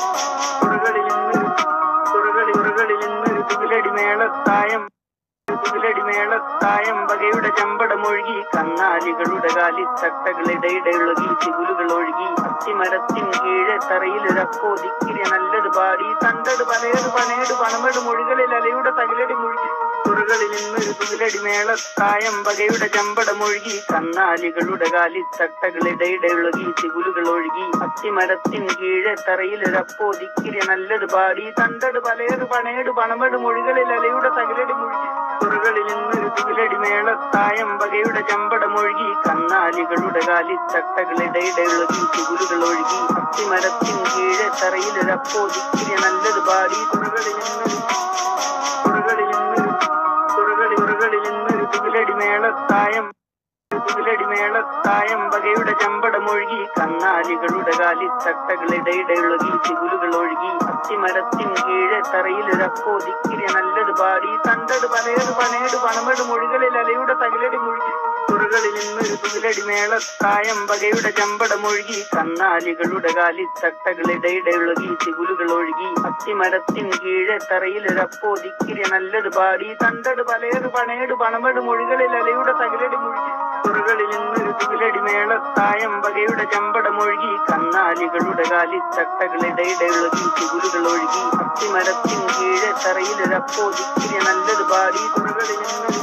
തുറകളിൽ നിന്നൊരു തുറകളി ഉറകളിൽ നിന്നൊരു തുകിലടി മേളത്തായം തുകിലടി മേളത്തായം വകയുടെ ചമ്പടമൊഴുകി കന്നാലികളുടെ കാലിത്തട്ടകളിടയിടയൊഴുകി ചിഗുലുകൾ ഒഴുകി അത്തിമരത്തിൻ കീഴെ തറയിലൊരപ്പോ ദിക്കിരി നല്ലത് പാടി തണ്ടട് പലയട് പണയട് പണമട് മൊഴികളിൽ അലയുടെ തകിലടി മുഴുകി തുറകളിൽ നിന്നൊരു തുകിലടി മേളത്തായം വകയുടെ ചമ്പടമൊഴുകി കന്നാലികളുടെ കാലിത്തട്ടകളിടയിടയൊഴുകി ചിഗുലുകൾ ഒഴുകി അത്തിമരത്തിൻ കീഴെ തറയിലൊരപ്പോ ദിക്കിരി നല്ലത് പാടി തണ്ടട് പലയട് പണയട് പണമട് മൊഴികളിൽ അലയുടെ തകിലടി മുഴുകി തുറകളിൽ നിന്നൊരു തുകിലടി മേളത്തായം വകയുടെ ചമ്പടമൊഴുകി കന്നാലികളുടെ കാലിത്തട്ടകളിടയിടയൊഴുകി ചിഗുലുകൾ ഒഴുകി അത്തിമരത്തിൻ കീഴെ തറയിലൊരപ്പോ ദിക്കിരി നല്ലത് പാടി തുറകളിൽ നിന്നൊരു തുറകളിൽ നിന്നൊരു തുറകളി ഉറകളിൽ നിന്നൊരു തുകിലടി മേളത്തായം തുകിലടി മേളത്തായം വകയുടെ ചമ്പടമൊഴുകി കന്നാലികളുടെ കാലിത്തട്ടകളിടയിടയൊഴുകി ചിഗുലുകൾ ഒഴുകി അത്തിമരത്തിൻ കീഴെ തറയിലൊരപ്പോ ദിക്കിരി നല്ലത് പാടി തണ്ടട് പലയട് പണയട് പണമട് മൊഴികളിൽ അലയുടെ തകിലടി മുഴുകി തുറകളിൽ നിന്നൊരു തുകിലടി മേളത്തായം വകയുടെ ചമ്പടമൊഴുകി കന്നാലികളുടെ കാലിത്തട്ടകളിടയിടയൊഴുകി ചിഗുലുകൾ ഒഴുകി അത്തിമരത്തിൻ കീഴെ തറയിലൊരപ്പോ ദിക്കിരി നല്ലത് പാടി തണ്ടട് പലയട് പണയട് പണമട് മൊഴികളിൽ അലയുടെ തകിലടി മുഴുകി തുറകളിൽ നിന്നൊരു തുകിലടി മേളത്തായം വകയുടെ ചമ്പടമൊഴുകി കന്നാലികളുടെ കാലിത്തട്ടകളിടയിടയൊഴുകി ചിഗുലുകൾ ഒഴുകി അത്തിമരത്തിൻ കീഴെ തറയിലൊരപ്പോ ദിക്കിരി നല്ലത് പാടി തുറകളിൽ നിന്നൊരു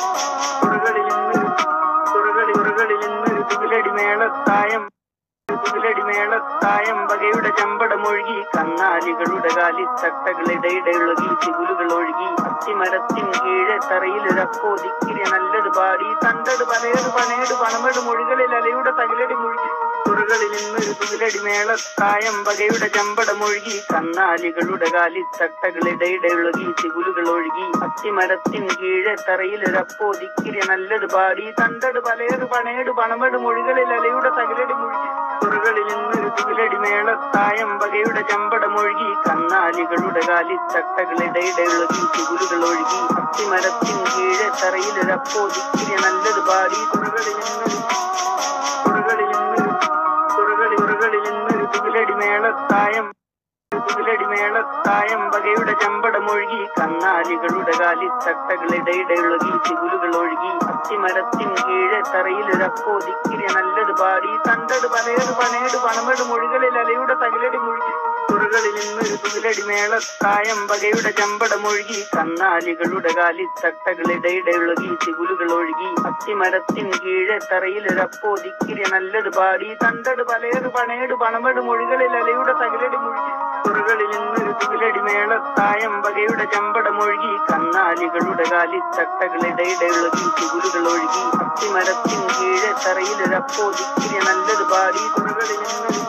തുറകളിൽ നിന്നൊരു തുറകളി ഉറകളിൽ നിന്നൊരു തുകിലടി മേളത്തായം തുകിലടി മേളത്തായം വകയുടെ ചമ്പടമൊഴുകി കന്നാലികളുടെ കാലിത്തട്ടകളിടയിടയൊഴുകി ചിഗുലുകൾ ഒഴുകി അത്തിമരത്തിൻ കീഴെ തറയിലൊരപ്പോ ദിക്കിരി നല്ലത് പാടി തണ്ടട് പലയട് പണയട് പണമട് മൊഴികളിൽ അലയുടെ തകിലടി മുഴുകി തുറകളിൽ നിന്നൊരു തുകിലടി മേളത്തായം വകയുടെ ചമ്പടമൊഴുകി കന്നാലികളുടെ കാലിത്തട്ടകളിടയിടയൊഴുകി ചിഗുലുകൾ ഒഴുകി അത്തിമരത്തിൻ കീഴെ തറയിലൊരപ്പോ ദിക്കിരി നല്ലത് പാടി തണ്ടട് പലയട് പണയട് പണമട് മൊഴികളിൽ അലയുടെ തകിലടി മുഴുകി തുറകളിൽ നിന്നൊരു തുകിലടി മേളത്തായം വകയുടെ ചമ്പടമൊഴുകി കന്നാലികളുടെ കാലിത്തട്ടകളിടയിടയൊഴുകി ചിഗുലുകൾ ഒഴുകി അത്തിമരത്തിൻ കീഴെ തറയിലൊരപ്പോ ദിക്കിരി നല്ലത് പാടി തുറകളിൽ നിന്നൊരു തുറകളിൽ നിന്നൊരു തുറകളി ഉറകളിൽ നിന്നൊരു തുകിലടി മേളത്തായം തുകിലടി മേളത്തായം വകയുടെ ചമ്പടമൊഴുകി കന്നാലികളുടെ കാലിത്തട്ടകളിടയിടയൊഴുകി ചിഗുലുകൾ ഒഴുകി അത്തിമരത്തിൻ കീഴെ തറയിലൊരപ്പോ ദിക്കിരി നല്ലത് പാടി തണ്ടട് പലയട് പണയട് പണമട് മൊഴികളിൽ അലയുടെ തകിലടി മുഴുകി തുറകളിൽ നിന്നൊരു തുകിലടി മേളത്തായം വകയുടെ ചമ്പടമൊഴുകി കന്നാലികളുടെ കാലിത്തട്ടകളിടയിടയൊഴുകി ചിഗുലുകൾ ഒഴുകി അത്തിമരത്തിൻ കീഴെ തറയിലൊരപ്പോ ദിക്കിരി നല്ലത് പാടി തണ്ടട് പലയട് പണയട് പണമട് മൊഴികളിൽ അലയുടെ തകിലടി മുഴുകി തുറകളിൽ നിന്നൊരു തുകിലടി മേളത്തായം വകയുടെ ചമ്പടമൊഴുകി കന്നാലികളുടെ കാലിത്തട്ടകളിടയിടയൊഴുകി ചിഗുലുകൾ ഒഴുകി അത്തിമരത്തിൻ കീഴെ തറയിലൊരപ്പോ ദിക്കിരി നല്ലത് പാടി തുറകളിൽ നിന്നൊരു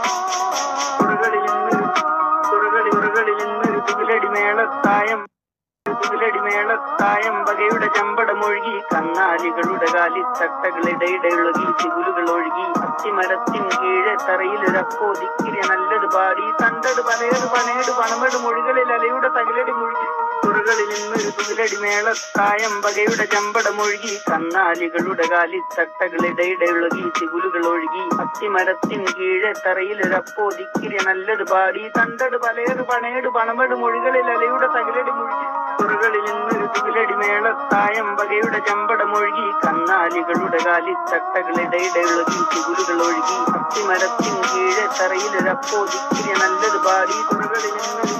തുറകളിൽ നിന്നൊരു തുറകളി ഉറകളിൽ നിന്നൊരു തുകിലടി മേളത്തായം തുകിലടി മേളത്തായം വകയുടെ ചമ്പടമൊഴുകി കന്നാലികളുടെ കാലിത്തട്ടകളിടയിടയൊഴുകി ചിഗുലുകൾ ഒഴുകി അത്തിമരത്തിൻ കീഴെ തറയിലൊരപ്പോ ദിക്കിരി നല്ലത് പാടി തണ്ടട് പലയട് പണയട് പണമട് മൊഴികളിൽ അലയുടെ തകിലടി മുഴുകി തുറകളിൽ നിന്നൊരു തുകിലടി മേളത്തായം വകയുടെ ചമ്പടമൊഴുകി കന്നാലികളുടെ കാലിത്തട്ടകളിടയിടയൊഴുകി ചിഗുലുകൾ ഒഴുകി അത്തിമരത്തിൻ കീഴെ തറയിലൊരപ്പോ ദിക്കിരി നല്ലത് പാടി തണ്ടട് പലയട് പണയട് പണമെട് മൊഴികളിൽ അലയുടെ തകിലടി മുഴുകി തുറകളിൽ നിന്നൊരു തുകിലടി മേളത്തായം വകയുടെ ചമ്പടമൊഴുകി കന്നാലികളുടെ കാലിത്തട്ടകളിടയിടയൊഴുകി ചിഗുലുകൾ ഒഴുകി അത്തിമരത്തിൻ കീഴെ തറയിലൊരപ്പോ ദിക്കിരി നല്ലത് പാടി തുറകളിൽ നിന്നൊരു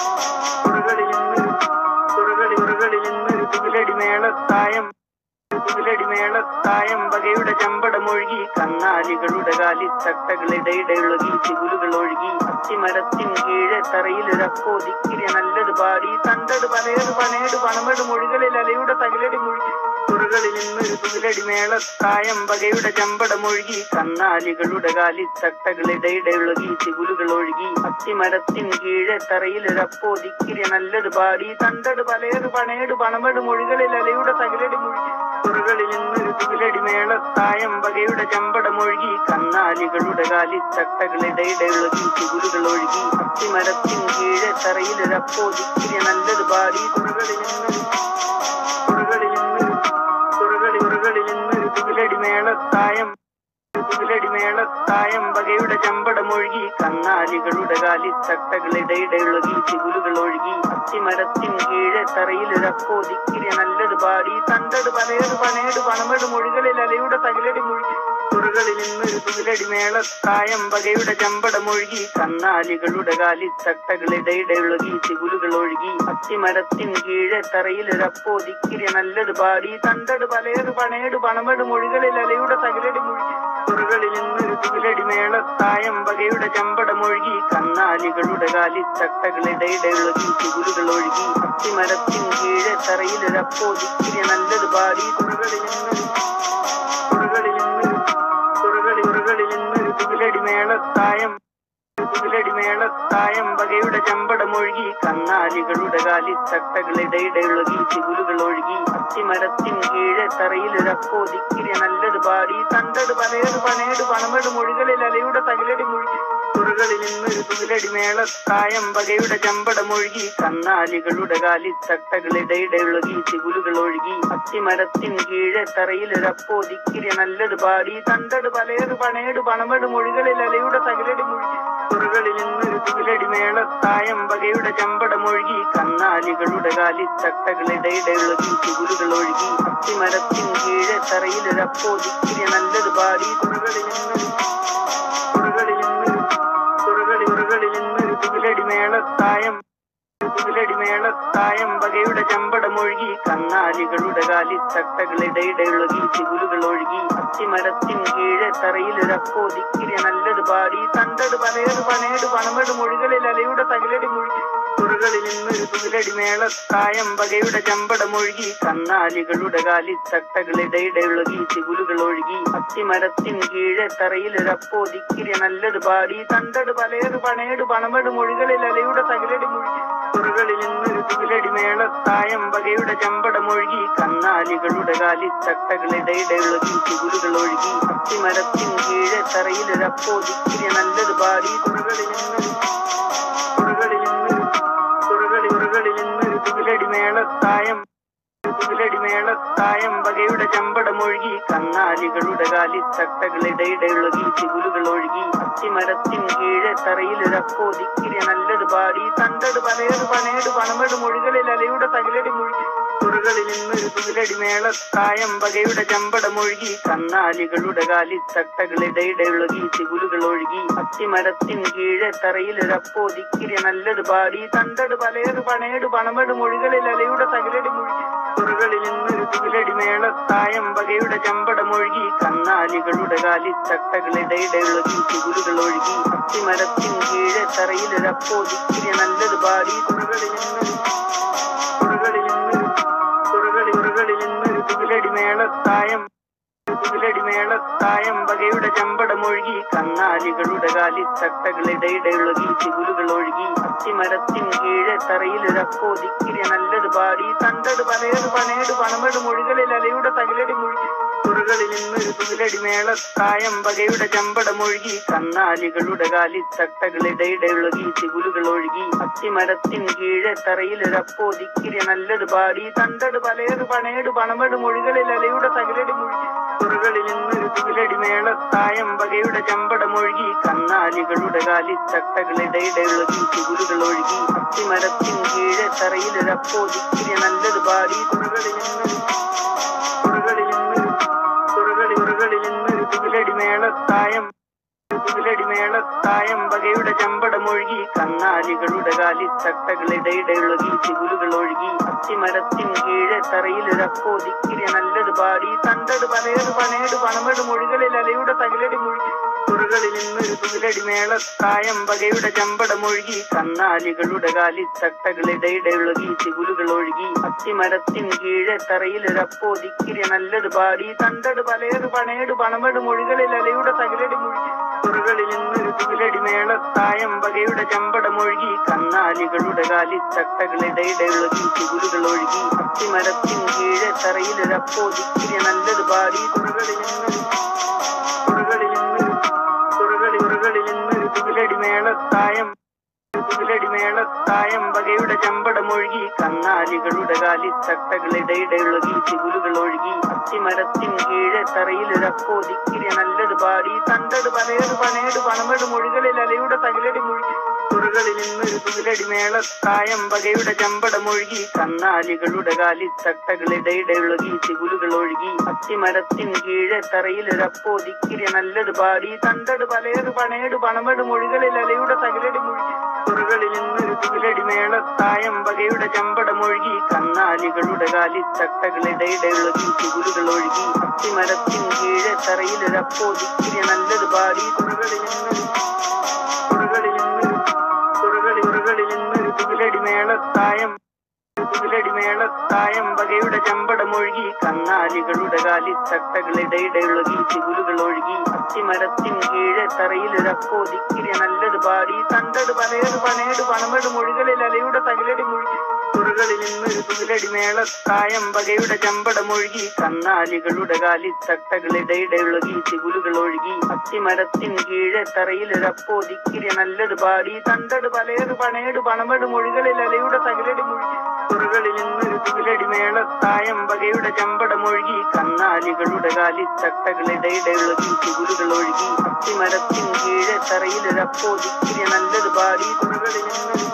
തുറകളിൽ നിന്നൊരു തുറകളി തുറകളിൽ നിന്നൊരു തുകിലടി മേളത്തായം തുകിലടി മേളത്തായം വകയുടെ ചമ്പടമൊഴുകി കന്നാലികളുടെ കാലിത്തട്ടകളിടയിടയൊഴുകി ചിഗുലുകൾ ഒഴുകി അത്തിമരത്തിൻ കീഴെ തറയിലൊരപ്പോ ദിക്കിരി നല്ലത് പാടി തണ്ടട് പലയട് പണയട് പണമെട് മൊഴികളിൽ അലയുടെ തകിലടി മുഴുകി തുറകളിൽ നിന്നൊരു തുകിലടി മേളത്തായം വകയുടെ ചമ്പടമൊഴുകി കന്നാലികളുടെ കാലിത്തട്ടകളിടയിടയൊഴുകി ചിഗുലുകൾ ഒഴുകി അത്തിമരത്തിൻ കീഴെ തറയിലൊരപ്പോ ദിക്കിരി നല്ലത് പാടി തണ്ടട് പലയട് പണയട് പണമെട് മൊഴികളിൽ അലയുടെ തകിലടി മുഴുകി തുറകളിൽ നിന്നൊരു തുകിലടി മേളത്തായം വകയുടെ ചമ്പടമൊഴുകി കന്നാലികളുടെ കാലിത്തട്ടകളിടയിടയൊഴുകി ചിഗുലുകൾ ഒഴുകി അത്തിമരത്തിൻ കീഴെ തറയിലൊരപ്പോ ദിക്കിരി നല്ലത് പാടി തുറകളിൽ നിന്നൊരു തുറകളിൽ നിന്നൊരു തുറകളി തുറകളിൽ നിന്നൊരു തുകിലടി മേളത്തായം തുകിലടി മേളത്തായം വകയുടെ ചമ്പടമൊഴുകി കന്നാലികളുടെ കാലിത്തട്ടകളിടയിടയൊഴുകി ചിഗുലുകൾ ഒഴുകി അത്തിമരത്തിൻ കീഴെ തറയിലൊരപ്പോ ദിക്കിരി നല്ലത് പാടി തണ്ടട് പലയട് പണയട് പണമെട് മൊഴികളിൽ അലയുടെ തകിലടി മുഴുകി തുറകളിൽ നിന്നൊരു തുകിലടി മേളത്തായം വകയുടെ ചമ്പടമൊഴുകി കന്നാലികളുടെ കാലിത്തട്ടകളിടയിടയൊഴുകി ചിഗുലുകൾ ഒഴുകി അത്തിമരത്തിൻ കീഴെ തറയിലൊരപ്പോ ദിക്കിരി നല്ലത് പാടി തണ്ടട് പലയട് പണയട് പണമെട് മൊഴികളിൽ അലയുടെ തകിലടി മുഴുകി തുറകളിൽ നിന്നൊരു തുകിലടി മേളത്തായം വകയുടെ ചമ്പടമൊഴുകി കന്നാലികളുടെ കാലിത്തട്ടകളിടയിടയൊഴുകി ചിഗുലുകൾ ഒഴുകി അത്തിമരത്തിൻ കീഴെ തറയിലൊരപ്പോ ദിക്കിരി നല്ലത് പാടി തുറകളിൽ നിന്നൊരു തുറകളിൽ നിന്നൊരു തുറകളി തുറകളിൽ നിന്നൊരു തുകിലടി മേളത്തായം തുകിലടി മേളത്തായം വകയുടെ ചമ്പടമൊഴുകി കന്നാലികളുടെ കാലിത്തട്ടകളിടയിടയൊഴുകി ചിഗുലുകൾ ഒഴുകി അത്തിമരത്തിൻ കീഴെ തറയിലൊരപ്പോ ദിക്കിരി നല്ലത് പാടി തണ്ടട് പലയട് പണയട് പണമെട് മൊഴികളിൽ അലയുടെ തകിലടി മുഴുകി തുറകളിൽ നിന്നൊരു തുകിലടി മേളത്തായം വകയുടെ ചമ്പടമൊഴുകി കന്നാലികളുടെ കാലിത്തട്ടകളിടയിടയൊഴുകി ചിഗുലുകൾ ഒഴുകി അത്തിമരത്തിൻ കീഴെ തറയിലൊരപ്പോ ദിക്കിരി നല്ലത് പാടി തണ്ടട് പലയട് പണയട് പണമെട് മൊഴികളിൽ അലയുടെ തകിലടി മുഴുകി തുറകളിൽ നിന്നൊരു തുകിലടി മേളത്തായം വകയുടെ ചമ്പടമൊഴുകി കന്നാലികളുടെ കാലിത്തട്ടകളിടയിടയൊഴുകി ചിഗുലുകൾ ഒഴുകി അത്തിമരത്തിൻ കീഴെ തറയിലൊരപ്പോ ദിക്കിരി നല്ലത് പാടി തുറകളിൽ നിന്നൊരു തുറകളിൽ നിന്നൊരു തുറകളി തുറകളിൽ നിന്നൊരു തുകിലടി മേളത്തായം തുകിലടി മേളത്തായം വകയുടെ ചമ്പടമൊഴുകി കന്നാലികളുടെ കാലിത്തട്ടകളിടയിടയൊഴുകി ചിഗുലുകൾ ഒഴുകി അത്തിമരത്തിൻ കീഴെ തറയിലൊരപ്പോ ദിക്കിരി നല്ലത് പാടി തണ്ടട് പലയട് പണയട് പണമെട് മൊഴികളിൽ അലയുടെ തകിലടി മുഴുകി തുറകളിൽ നിന്നൊരു തുകിലടി മേളത്തായം വകയുടെ ചമ്പടമൊഴുകി കന്നാലികളുടെ കാലിത്തട്ടകളിടയിടയൊഴുകി ചിഗുലുകൾ ഒഴുകി അത്തിമരത്തിൻ കീഴെ തറയിലൊരപ്പോ ദിക്കിരി നല്ലത് പാടി തണ്ടട് പലയട് പണയട് പണമെട് മൊഴികളിൽ അലയുടെ തകിലടി മുഴുകി തുറകളിൽ നിന്നൊരു തുകിലടി മേളത്തായം വകയുടെ ചമ്പടമൊഴുകി കന്നാലികളുടെ കാലിത്തട്ടകളിടയിടയൊഴുകി ചിഗുലുകൾ ഒഴുകി അത്തിമരത്തിൻ കീഴെ തറയിലൊരപ്പോ ദിക്കിരി നല്ലത് പാടി തുറകളിൽ നിന്നൊരു തുറകളിൽ നിന്നൊരു തുറകളി തുറകളിൽ നിന്നൊരു തുകിലടി മേളത്തായം തുകിലടി മേളത്തായം വകയുടെ ചമ്പടമൊഴുകി കന്നാലികളുടെ കാലിത്തട്ടകളിടയിടയൊഴുകി ചിഗുലുകൾ ഒഴുകി അത്തിമരത്തിൻ കീഴെ തറയിലൊരപ്പോ ദിക്കിരി നല്ലത് പാടി തണ്ടട് പലയട് പണയട് പണമെട് മൊഴികളിൽ അലയുടെ തകിലടി മുഴുകി തുറകളിൽ നിന്നൊരു തുകിലടി മേളത്തായം വകയുടെ ചമ്പടമൊഴുകി കന്നാലികളുടെ കാലിത്തട്ടകളിടയിടയൊഴുകി ചിഗുലുകൾ ഒഴുകി അത്തിമരത്തിൻ കീഴെ തറയിലൊരപ്പോ ദിക്കിരി നല്ലത് പാടി തണ്ടട് പലയട് പണയട് പണമെട് മൊഴികളിൽ അലയുടെ തകിലടി മുഴുകി തുറകളിൽ നിന്നൊരു തുകിലടി മേളത്തായം വകയുടെ ചമ്പടമൊഴുകി കന്നാലികളുടെ കാലിത്തട്ടകളിടയിടയൊഴുകി ചിഗുലുകൾ ഒഴുകി അത്തിമരത്തിൻ കീഴെ തറയിലൊരപ്പോ ദിക്കിരി നല്ലത് പാടി തുറകളിൽ നിന്നൊരു തുറകളിൽ നിന്നൊരു തുറകളി തുറകളിൽ നിന്നൊരു തുകിലടി മേളത്തായം തുകിലടി മേളത്തായം വകയുടെ ചമ്പടമൊഴുകി കന്നാലികളുടെ കാലിത്തട്ടകളിടയിടയൊഴുകി ചിഗുലുകൾ ഒഴുകി അത്തിമരത്തിൻ കീഴെ തറയിലൊരപ്പോ ദിക്കിരി നല്ലത് പാടി തണ്ടട് പലയട് പണയട് പണമെട് മൊഴികളിൽ അലയുടെ തകിലടി മുഴുകി തുറകളിൽ നിന്നൊരു തുകിലടി മേളത്തായം വകയുടെ ചമ്പടമൊഴുകി കന്നാലികളുടെ കാലിത്തട്ടകളിടയിടയൊഴുകി തികുലുകൾ ഒഴുകി അത്തിമരത്തിൻ കീഴെ തറയിലൊരപ്പോ ദിക്കിരി നല്ലത് പാടി തണ്ടട് പലയത് പണേട് പണമെട് മൊഴികളിൽ അലയുടെ തകിലടി മുഴുകി തുറകളിൽ നിന്നൊരു തുകിലടി മേളത്തായം വകയുടെ ചമ്പടമൊഴുകി കന്നാലികളുടെ കാലിത്തട്ടകളിടയിടയൊഴുകി തികുലുകൾ ഒഴുകി അത്തിമരത്തിൻ കീഴെ തറയിലൊരപ്പോ ദിക്കിരി നല്ലത് പാടി തുറകളിൽ നിന്നൊരു തുറകളിൽ നിന്നൊരു തുറകളി ഉറകളിൽ നിന്നൊരു തുകിലടി മേളത്തായം തുകിലടി മേളത്തായം വകയുടെ ചമ്പടമൊഴുകി കന്നാലികളുടെ കാലിത്തട്ടകളിടയിടയൊഴുകി തികുലുകൾ ഒഴുകി അത്തിമരത്തിൻ കീഴെ തറയിലൊരപ്പോ ദിക്കിരി നല്ലത് പാടി തണ്ടട് പലയത് പണേട് പണമെട് മൊഴികളിൽ അലയുടെ തകിലടി മുഴുകി തുറകളിൽ നിന്നൊരു തുകിലടി മേളത്തായം വകയുടെ ചമ്പടമൊഴുകി കന്നാലികളുടെ കാലിത്തട്ടകളിടയിടയൊഴുകി തികുലുകൾ ഒഴുകി അത്തിമരത്തിൻ കീഴെ തറയിലൊരപ്പോ ദിക്കിരി നല്ലത് പാടി തണ്ടട് പലയത് പണേട് പണമെട് മൊഴികളിൽ അലയുടെ തകിലടി മുഴുകി തുറകളിൽ നിന്നൊരു തുകിലടി മേളത്തായം വകയുടെ ചമ്പടമൊഴുകി കന്നാലികളുടെ കാലിത്തട്ടകളിടയിടയൊഴുകി തികുലുകൾ ഒഴുകി അത്തിമരത്തിൻ കീഴെ തറയിലൊരപ്പോ ദിക്കിരി നല്ലത് പാടി തുറകളിൽ നിന്നൊരു തുറകളിൽ നിന്നൊരു തുറകളി ഉറകളിൽ നിന്നൊരു തുകിലടി മേളത്തായം തുകിലടി മേളത്തായം വകയുടെ ചമ്പടമൊഴുകി കന്നാലികളുടെ കാലിത്തട്ടകളിടയിടയൊഴുകി തികുലുകൾ ഒഴുകി അത്തിമരത്തിൻ കീഴെ തറയിലൊരപ്പോ ദിക്കിരി നല്ലത് പാടി തണ്ടട് പലയത് പണേട് പണമെട് മൊഴികളിൽ അലയുടെ തകിലടി മുഴുകി തുറകളിൽ നിന്നൊരു തുകിലടി മേളത്തായം വകയുടെ ചമ്പടമൊഴുകി കന്നാലികളുടെ കാലിത്തട്ടകളിടയിടയൊഴുകി തികുലുകൾ ഒഴുകി അത്തിമരത്തിൻ കീഴെ തറയിലൊരപ്പോ ദിക്കിരി നല്ലത് പാടി തണ്ടട് പലയത് പണേട് പണമെട് മൊഴികളിൽ അലയുടെ തകിലടി മുഴുകി തുറകളിൽ നിന്നൊരു തുകിലടി മേളത്തായം വകയുടെ ചമ്പടമൊഴുകി കന്നാലികളുടെ കാലിത്തട്ടകളിടയിടയൊഴുകി തികുലുകൾ ഒഴുകി അത്തിമരത്തിൻ കീഴെ തറയിലൊരപ്പോ ദിക്കിരി നല്ലത് പാടി തുറകളിൽ നിന്നൊരു തുറകളിൽ നിന്നൊരു തുറകളി ഉറകളിൽ നിന്നൊരു തുകിലടി മേളത്തായം തുകിലടി മേളത്തായം വകയുടെ ചമ്പടമൊഴുകി കന്നാലികളുടെ കാലിത്തട്ടകളിടയിടയൊഴുകി തികുലുകൾ ഒഴുകി അത്തിമരത്തിൻ കീഴെ തറയിലൊരപ്പോ ദിക്കിരി നല്ലത് പാടി തണ്ടട് പലയത് പണേട് പണമെട് മൊഴികളിൽ അലയുടെ തകിലടി മുഴുകി തുറകളിൽ നിന്നൊരു തുകിലടി മേളത്തായം വകയുടെ ചമ്പടമൊഴുകി കന്നാലികളുടെ കാലിത്തട്ടകളിടയിടയൊഴുകി തികുലുകൾ ഒഴുകി അത്തിമരത്തിൻ കീഴെ തറയിലൊരപ്പോ ദിക്കിരി നല്ലത് പാടി തണ്ടട് പലയത് പണേട് പണമെട് മൊഴികളിൽ അലയുടെ തകിലടി മുഴുകി തുറകളിൽ നിന്നൊരു തുകിലടി മേളത്തായം വകയുടെ ചമ്പടമൊഴുകി കന്നാലികളുടെ കാലിത്തട്ടകളിടയിടയൊഴുകി തികുലുകൾ ഒഴുകി അത്തിമരത്തിൻ കീഴെ തറയിലൊരപ്പോ ദിക്കിരി നല്ലത് പാടി തുറകളിൽ നിന്നൊരു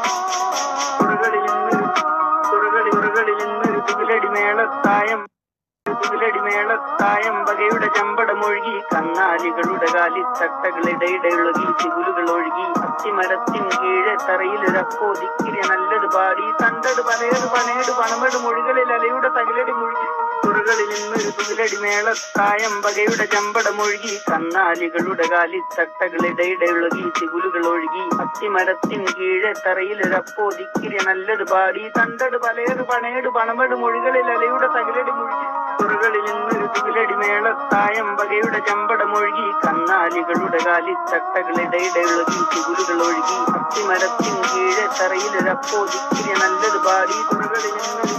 തുറകളിൽ നിന്നൊരു തുറകളി ഉറകളിൽ നിന്നൊരു തുകിലടി മേളത്തായം തുകിലടി മേളത്തായം വകയുടെ ചമ്പടമൊഴുകി കന്നാലികളുടെ കാലിത്തട്ടകളിടയിടയൊഴുകി തികുലുകൾ ഒഴുകി അത്തിമരത്തിൻ കീഴെ തറയിലൊരപ്പോ ദിക്കിരി നല്ലത് പാടി തണ്ടട് പലയത് പണേട് പണമെട് മൊഴികളിൽ അലയുടെ തകിലടി മുഴുകി തുറകളിൽ നിന്നൊരു തുകിലടി മേളത്തായം വകയുടെ ചമ്പടമൊഴുകി കന്നാലികളുടെ കാലിത്തട്ടകളിടയിടയൊഴുകി തികുലുകൾ ഒഴുകി അത്തിമരത്തിൻ കീഴെ തറയിലൊരപ്പോ ദിക്കിരി നല്ലത് പാടി തണ്ടട് പലയത് പണേട് പണമെട് മൊഴികളിൽ അലയുടെ തകിലടി മുഴുകി തുറകളിൽ നിന്നൊരു തുകിലടി മേളത്തായം വകയുടെ ചമ്പടമൊഴുകി കന്നാലികളുടെ കാലിത്തട്ടകളിടയിടയൊഴുകി തികുലുകൾ ഒഴുകി അത്തിമരത്തിൻ കീഴെ തറയിലൊരപ്പോ ദിക്കിരി നല്ലത് പാടി തുറകളിൽ നിന്നൊരു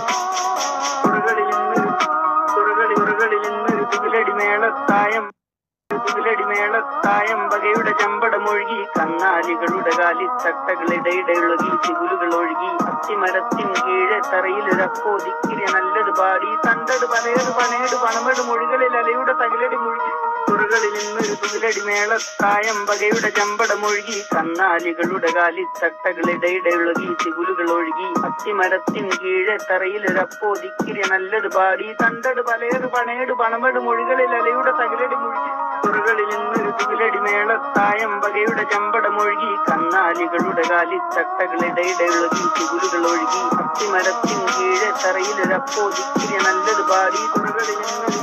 തുറകളിൽ നിന്നൊരു തുറകളി ഉറകളിൽ നിന്നൊരു തുകിലടി മേളത്തായം തുകിലടി മേളത്തായം വകയുടെ ചമ്പടമൊഴുകി കന്നാലികളുടെ കാലിത്തട്ടകളിടയിടയൊഴുകി തികുലുകൾ ഒഴുകി അത്തിമരത്തിൻ കീഴെ തറയിലൊരപ്പോ ദിക്കിരി നല്ലത് പാടി തണ്ടട് പലയത് പണേട് പണമെട് മൊഴികളിൽ അലയുടെ തകിലടി മുഴുകി തുറകളിൽ നിന്നൊരു തുകിലടി മേളത്തായം വകയുടെ ചമ്പടമൊഴുകി കന്നാലികളുടെ കാലിത്തട്ടകളിടയിടയൊഴുകി തികുലുകൾ ഒഴുകി അത്തിമരത്തിൻ കീഴെ തറയിലൊരപ്പോ ദിക്കിരി നല്ലത് പാടി തണ്ടട് പലയത് പണേട് പണമെട് മൊഴികളിൽ അലയുടെ തകിലടി മുഴുകി തുറകളിൽ നിന്നൊരു തുകിലടി മേളത്തായം വകയുടെ ചമ്പടമൊഴുകി കന്നാലികളുടെ കാലിത്തട്ടകളിടയിടയൊഴുകി തികുലുകൾ ഒഴുകി അത്തിമരത്തിൻ കീഴെ തറയിലൊരപ്പോ ദിക്കിരി നല്ലത് പാടി തുറകളിൽ നിന്നൊരു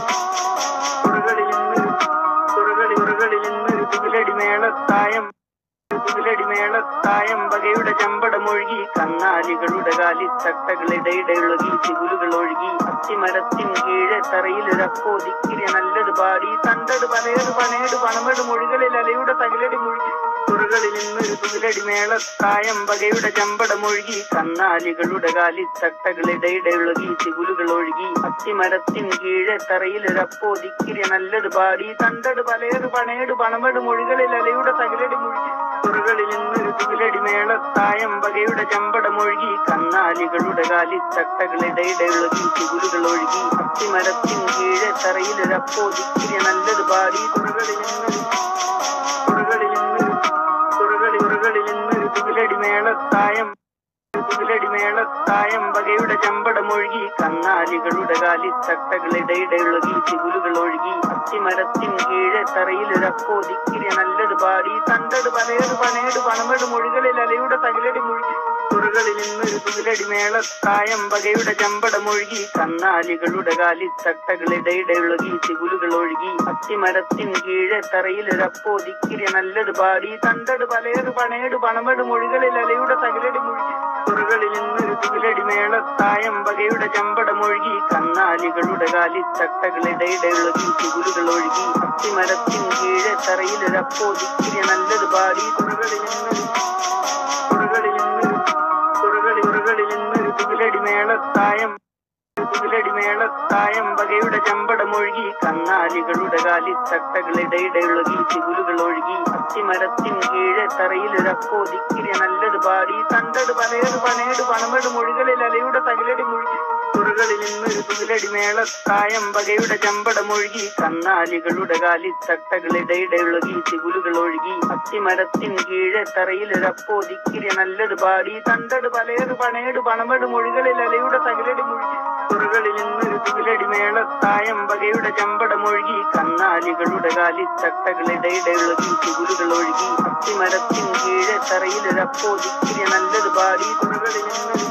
തുറകളിൽ നിന്നൊരു തുറകളി ഉറകളിൽ നിന്നൊരു തുകിലടി മേളത്തായം തുകിലടി മേളത്തായം വകയുടെ ചമ്പടമൊഴുകി കന്നാലികളുടെ കാലിത്തട്ടകളിടയിടയൊഴുകി തികുലുകൾ ഒഴുകി അത്തിമരത്തിൻ കീഴെ തറയിലൊരപ്പോ ദിക്കിരി നല്ലത് പാടി തണ്ടട് പലയത് പണേട് പണമെട് മൊഴികളിൽ അലയുടെ തകിലടി മുഴുകി തുറകളിൽ നിന്നൊരു തുകിലടി തുകിലടി മേളത്തായം വകയുടെ ചമ്പടമൊഴുകി കന്നാലികളുടെ കാലിത്തട്ടകളിടയിടയൊഴുകി ചിഗുലുകൾ ഒഴുകി അത്തിമരത്തിൻ കീഴെ തറയിലൊരപ്പോ ദിക്കിരി നല്ലത് പാടി തണ്ടട് പലയത് പണേട് പണമെട് മൊഴികളിൽ അലയുടെ തകിലടി മുഴുകി തുറകളിൽ നിന്നൊരു തുകിലടി മേളത്തായം വകയുടെ ചമ്പടമൊഴുകി കന്നാലികളുടെ കാലിത്തട്ടകളിടയിടയൊഴുകി ചിഗുലുകൾ ഒഴുകി അത്തിമരത്തിൻ കീഴെ തറയിലൊരപ്പോ ദിക്കിരി നല്ലത് പാടി തുറകളിൽ നിന്നൊരു തുറകളിൽ നിന്നൊരു തുറകളി ഉറകളിൽ നിന്നൊരു തുകിലടി മേളത്തായം തുകിലടി മേളത്തായം വകയുടെ ചമ്പടമൊഴുകി കന്നാലികളുടെ കാലിത്തട്ടകളിടയിടയൊഴുകി ചിഗുലുകൾ ഒഴുകി അത്തിമരത്തിൻ കീഴെ തറയിലൊരപ്പോ ദിക്കിരി നല്ലത് പാടി തണ്ടട് പലയത് പണേട് പണമെട് മൊഴികളിൽ അലയുടെ തകിലടി മുഴുകി തുറകളിൽ നിന്നൊരു തുകിലടി മേളത്തായം വകയുടെ ചമ്പടമൊഴുകി കന്നാലികളുടെ കാലിത്തട്ടകളിടയിടയൊഴുകി ചിഗുലുകൾ ഒഴുകി അത്തിമരത്തിൻ കീഴെ തറയിലൊരപ്പോ ദിക്കിരി നല്ലത് പാടി തണ്ടട് പലയത് പണേട് പണമെട് മൊഴികളിൽ അലയുടെ തകിലടി മുഴുകി തുറകളിൽ നിന്നൊരു തുകിലടി മേളത്തായം വകയുടെ ചമ്പടമൊഴുകി കന്നാലികളുടെ കാലിത്തട്ടകളിടയിടയൊഴുകി ചിഗുലുകൾ ഒഴുകി അത്തിമരത്തിൻ കീഴെ തറയിലൊരപ്പോ ദിക്കിരി നല്ലത് പാടി തുറകളിൽ നിന്നൊരു തുറകളിൽ നിന്നൊരു തുറകളി ഉറകളിൽ നിന്നൊരു തുകിലടി മേളത്തായം തുകിലടി മേളത്തായം വകയുടെ ചമ്പടമൊഴുകി കന്നാലികളുടെ കാലിത്തട്ടകളിടയിടയൊഴുകി ചിഗുലുകൾ ഒഴുകി അത്തിമരത്തിൻ കീഴെ തറയിലൊരപ്പോ ദിക്കിരി നല്ലത് പാടി തണ്ടട് പലയത് പണേട് പണമെട് മൊഴികളിൽ അലയുടെ തകിലടി മുഴുകി തുറകളിൽ നിന്നൊരു തുകിലടി മേളത്തായം വകയുടെ ചമ്പടമൊഴുകി കന്നാലികളുടെ കാലിത്തട്ടകളിടയിടയൊഴുകി ചിഗുലുകൾ ഒഴുകി അത്തിമരത്തിൻ കീഴെ തറയിലൊരപ്പോ ദിക്കിരി നല്ലത് പാടി തണ്ടട് പലയത് പണേട് പണമെട് മൊഴികളിൽ അലയുടെ തകിലടി മുഴുകി തുറകളിൽ നിന്നൊരു തുകിലടി മേളത്തായം വകയുടെ ചമ്പടമൊഴുകി കന്നാലികളുടെ കാലിത്തട്ടകളിടയിടയൊഴുകി ചിഗുലുകൾ ഒഴുകി അത്തിമരത്തിൻ കീഴെ തറയിലൊരപ്പോ ദിക്കിരി നല്ലത് പാടി തുറകളിൽ നിന്നൊരു